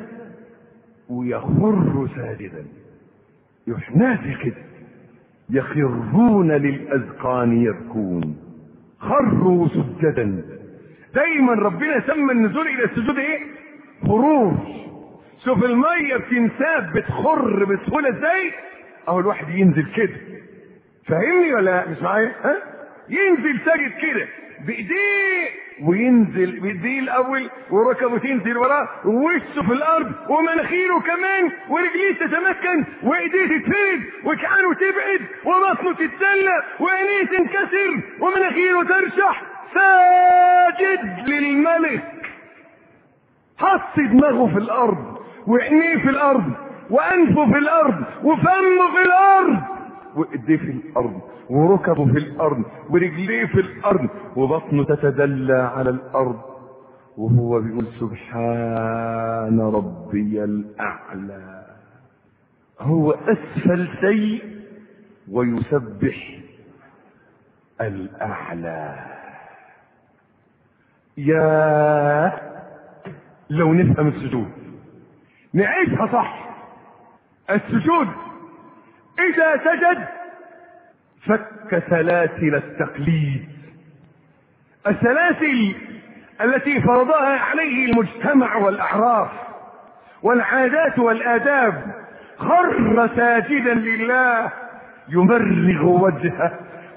ويخر ساجدا يروح نازل كده يخرون للأذقان يبكون خروا سجدا دايما ربنا سمى النزول إلى السجود إيه؟ خروج شوف المية بتنساب بتخر بسهولة ازاي؟ أهو الواحد ينزل كده فاهمني ولا مش معايا؟ ها؟ ينزل ساجد كده بإيديه وينزل بايديه الاول وركبه تنزل وراه ووشه في الارض ومناخيره كمان ورجليه تتمكن وايديه تتفرد وكعانه تبعد وبطنه تتسلى وعينيه تنكسر ومناخيره ترشح ساجد للملك حط دماغه في الارض وعينيه في الارض وانفه في الارض وفمه في الارض وايديه في الارض وركبه في الارض ورجليه في الارض وبطنه تتدلى على الارض وهو بيقول سبحان ربي الاعلى هو اسفل شيء ويسبح الاعلى يا لو نفهم السجود نعيشها صح السجود اذا سجد فك سلاسل التقليد السلاسل التي فرضها عليه المجتمع والاعراف والعادات والاداب خر ساجدا لله يمرغ وجهه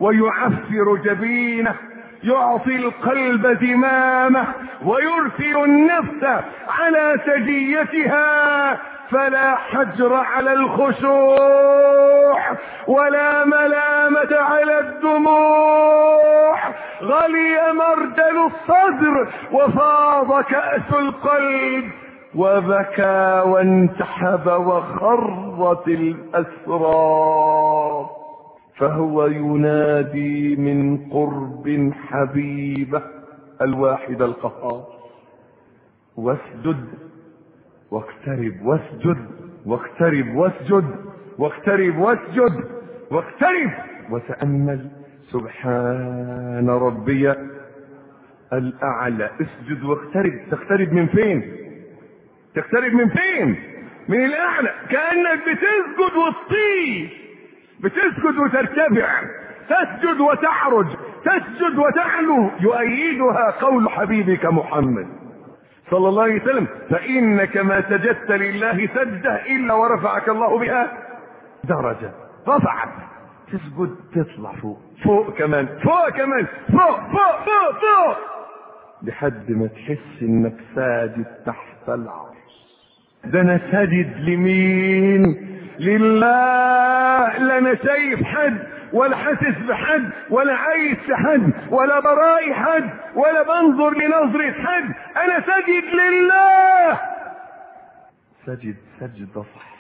ويعفر جبينه يعطي القلب زمامه ويرسل النفس على سجيتها فلا حجر على الخشوع ولا ملامة على الدموع غلي مرجل الصدر وفاض كأس القلب وبكى وانتحب وخرت الأسرار فهو ينادي من قرب حبيبه الواحد القهار واسجد واقترب واسجد واقترب واسجد واقترب واسجد واقترب وتأمل سبحان ربي الأعلى اسجد واقترب تقترب من فين تقترب من فين من الأعلى كأنك بتسجد وتطير بتسجد وترتفع تسجد وتعرج تسجد وتعلو يؤيدها قول حبيبك محمد صلى الله عليه وسلم فإنك ما سجدت لله سجدة إلا ورفعك الله بها درجة رفعك تسجد تطلع فوق فوق كمان فوق كمان فوق فوق فوق فوق لحد ما تحس انك ساجد تحت العرش ده انا ساجد لمين لله لا انا شايف حد ولا حاسس بحد ولا عايز في حد ولا برائي حد ولا بنظر لنظرة حد انا ساجد لله سجد سجدة صح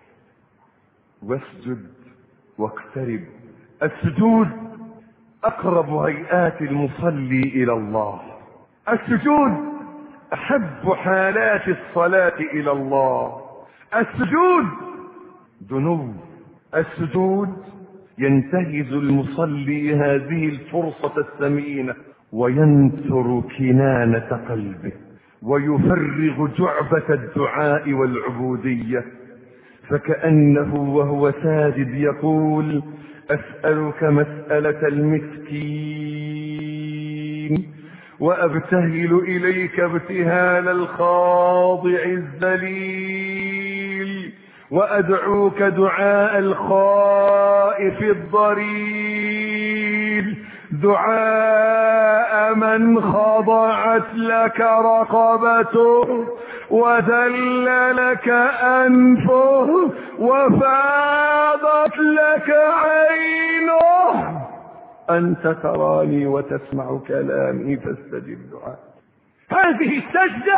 واسجد واقترب السجود اقرب هيئات المصلي الى الله السجود احب حالات الصلاة الى الله السجود دنو السجود ينتهز المصلي هذه الفرصة الثمينة وينثر كنانة قلبه ويفرغ جعبة الدعاء والعبودية فكأنه وهو ساجد يقول أسألك مسألة المسكين وأبتهل إليك ابتهال الخاضع الذليل وأدعوك دعاء الخائف الضرير دعاء من خضعت لك رقبته وذل لك أنفه وفاضت لك عينه أنت تراني وتسمع كلامي فاستجب دعاء هذه السجدة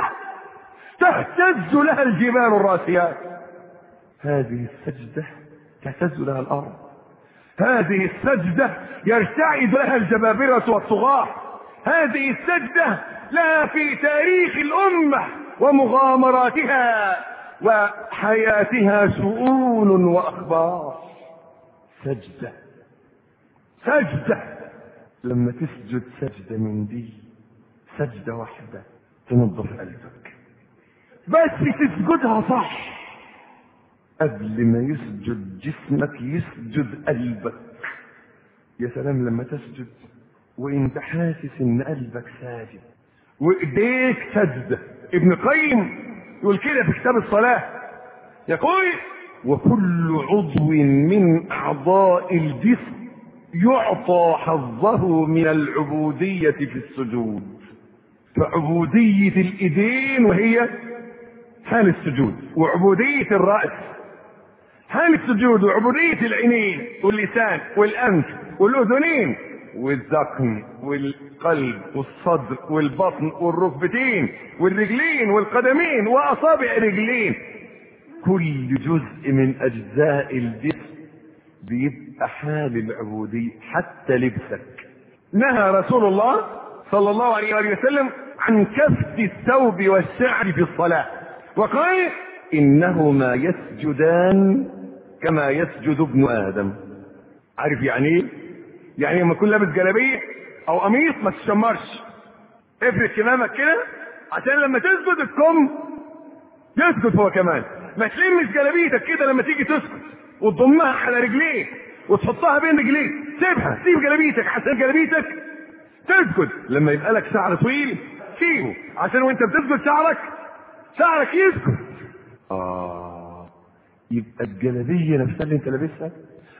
تهتز لها الجبال الراسيات هذه السجدة تهتز لها الأرض هذه السجدة يرتعد لها الجبابرة والطغاة هذه السجدة لها في تاريخ الأمة ومغامراتها وحياتها شؤون وأخبار سجدة سجدة لما تسجد سجدة من دي سجدة واحدة تنظف قلبك بس تسجدها صح قبل ما يسجد جسمك يسجد قلبك يا سلام لما تسجد وانت حاسس ان قلبك ساجد وايديك سجدة ابن قيم يقول كده في كتاب الصلاة يقول وكل عضو من اعضاء الجسم يعطى حظه من العبودية في السجود فعبودية الايدين وهي حال السجود وعبودية الرأس حال السجود وعبودية العينين واللسان والأنف والأذنين والذقن والقلب والصدر والبطن والركبتين والرجلين والقدمين وأصابع الرجلين كل جزء من أجزاء الجسم بيبقى حال العبودية حتى لبسك نهى رسول الله صلى الله عليه وآله وسلم عن كفت الثوب والشعر في الصلاة وقال إنهما يسجدان كما يسجد ابن آدم عارف يعني ايه؟ يعني لما تكون لابس جلابية أو قميص ما تشمرش افرد كمامك كده عشان لما تسجد الكم يسجد هو كمان ما تلمش جلابيتك كده لما تيجي تسجد وتضمها على رجليك وتحطها بين رجليك سيبها سيب جلابيتك عشان جلابيتك تسجد لما يبقى لك شعر طويل سيبه عشان وانت بتسجد شعرك شعرك يسكت اه يبقى الجلابيه نفسها اللي انت لابسها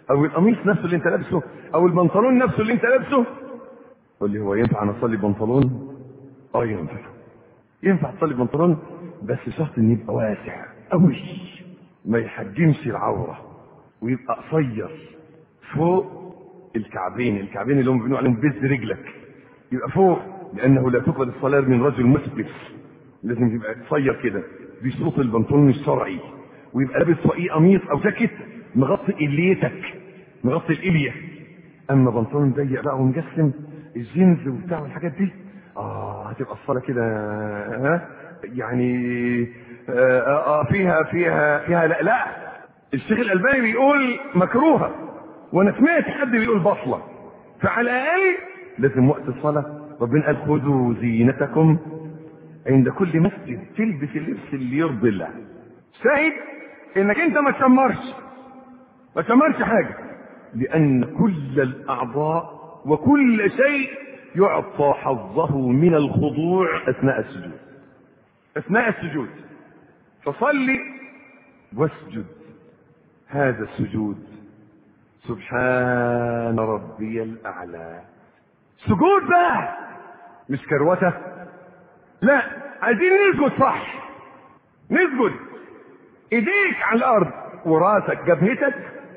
او القميص نفسه اللي انت لابسه او البنطلون نفسه اللي انت لابسه قول لي هو ينفع انا اصلي بنطلون اه ينفع ينفع تصلي بنطلون بس شرط ان يبقى واسع قوي ما يحجمش العوره ويبقى قصير فوق الكعبين الكعبين اللي هم بيقولوا عليهم بز رجلك يبقى فوق لانه لا تقبل الصلاه من رجل مسبس لازم يبقى قصير كده بصوت البنطلون الشرعي ويبقى لابس فوقيه قميص او جاكيت مغطي اليتك مغطي الاليه اما بنطلون ضيق بقى ومجسم الجينز وبتاع والحاجات دي اه هتبقى الصلاه كده ها يعني آه, آه فيها فيها فيها لا لا الشيخ الالباني بيقول مكروهه وانا سمعت حد بيقول بطله فعلى الاقل لازم وقت الصلاه ربنا قال خذوا زينتكم عند كل مسجد تلبس اللبس اللي يرضي الله شاهد انك انت ما تشمرش ما تشمرش حاجه لان كل الاعضاء وكل شيء يعطى حظه من الخضوع اثناء السجود اثناء السجود فصلي واسجد هذا السجود سبحان ربي الاعلى سجود بقى مش كروته لا عايزين نسجد صح نسجد ايديك على الارض وراسك جبهتك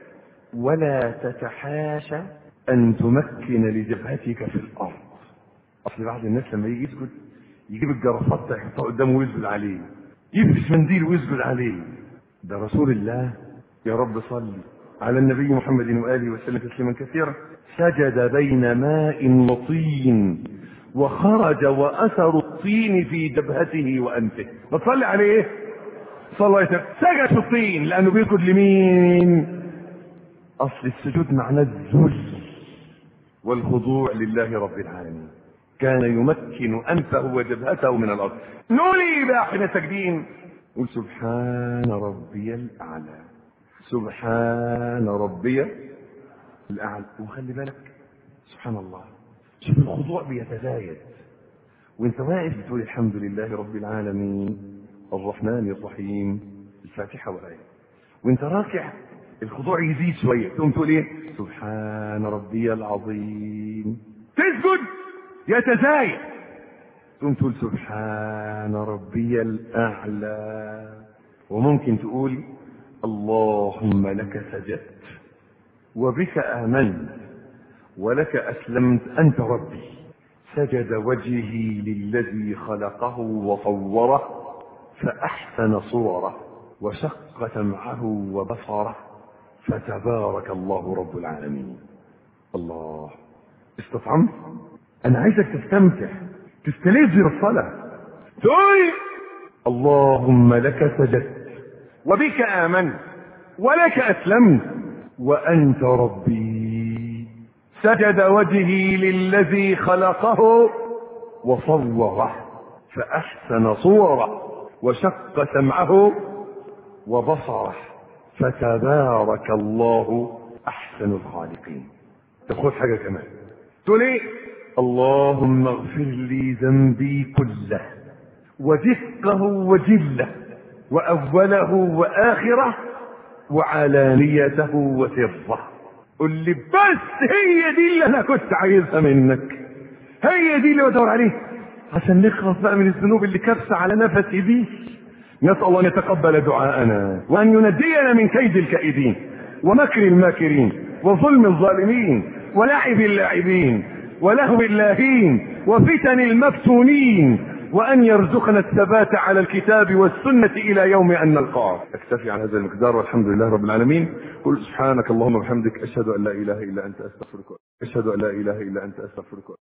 ولا تتحاشى ان تمكن لجبهتك في الارض اصل بعض الناس لما يجي يسجد يجيب الجرافات ده يحطها قدامه ويسجد عليه يلبس منديل ويسجد عليه ده رسول الله يا رب صل على النبي محمد واله وسلم تسليما كثيرا سجد بين ماء وطين وخرج واثر الطين في جبهته وانفه ما تصلي عليه صلى الله عليه وسلم سجد في الطين لانه بيسجد لمين اصل السجود معناه الذل والخضوع لله رب العالمين كان يمكن انفه وجبهته من الارض نولي بقى احنا ساجدين قل سبحان ربي الاعلى سبحان ربي الاعلى وخلي بالك سبحان الله شوف الخضوع بيتزايد وانت واقف بتقول الحمد لله رب العالمين الرحمن الرحيم الفاتحه والايه وانت راكع الخضوع يزيد شويه تقوم تقول ايه سبحان ربي العظيم تسجد يتزايد تقوم تقول سبحان ربي الاعلى وممكن تقول اللهم لك سجدت وبك امنت ولك اسلمت انت ربي سجد وجهي للذي خلقه وصوره فاحسن صوره وشق سمعه وبصره فتبارك الله رب العالمين الله استطعمت انا عايزك تستمتع تستلذ بالصلاه تقول اللهم لك سجدت وبك امنت ولك اسلمت وانت ربي سجد وجهي للذي خلقه وصوره فاحسن صوره وشق سمعه وبصره فتبارك الله احسن الخالقين تاخد حاجه كمان تقول ايه اللهم اغفر لي ذنبي كله ودقه وجله واوله واخره وعلانيته وسره قل لي بس هي دي اللي انا كنت عايزها منك هي دي اللي بدور عليها عشان نخلص بقى من الذنوب اللي كبسه على نفسي دي نسال الله ان يتقبل دعاءنا وان ينجينا من كيد الكائدين ومكر الماكرين وظلم الظالمين ولعب اللاعبين ولهو اللاهين وفتن المفتونين وأن يرزقنا الثبات على الكتاب والسنة إلى يوم أن نلقاه أكتفي عن هذا المقدار والحمد لله رب العالمين قل سبحانك اللهم وبحمدك أشهد أن لا إله إلا أنت أستغفرك أشهد أن لا إله إلا أنت أستغفرك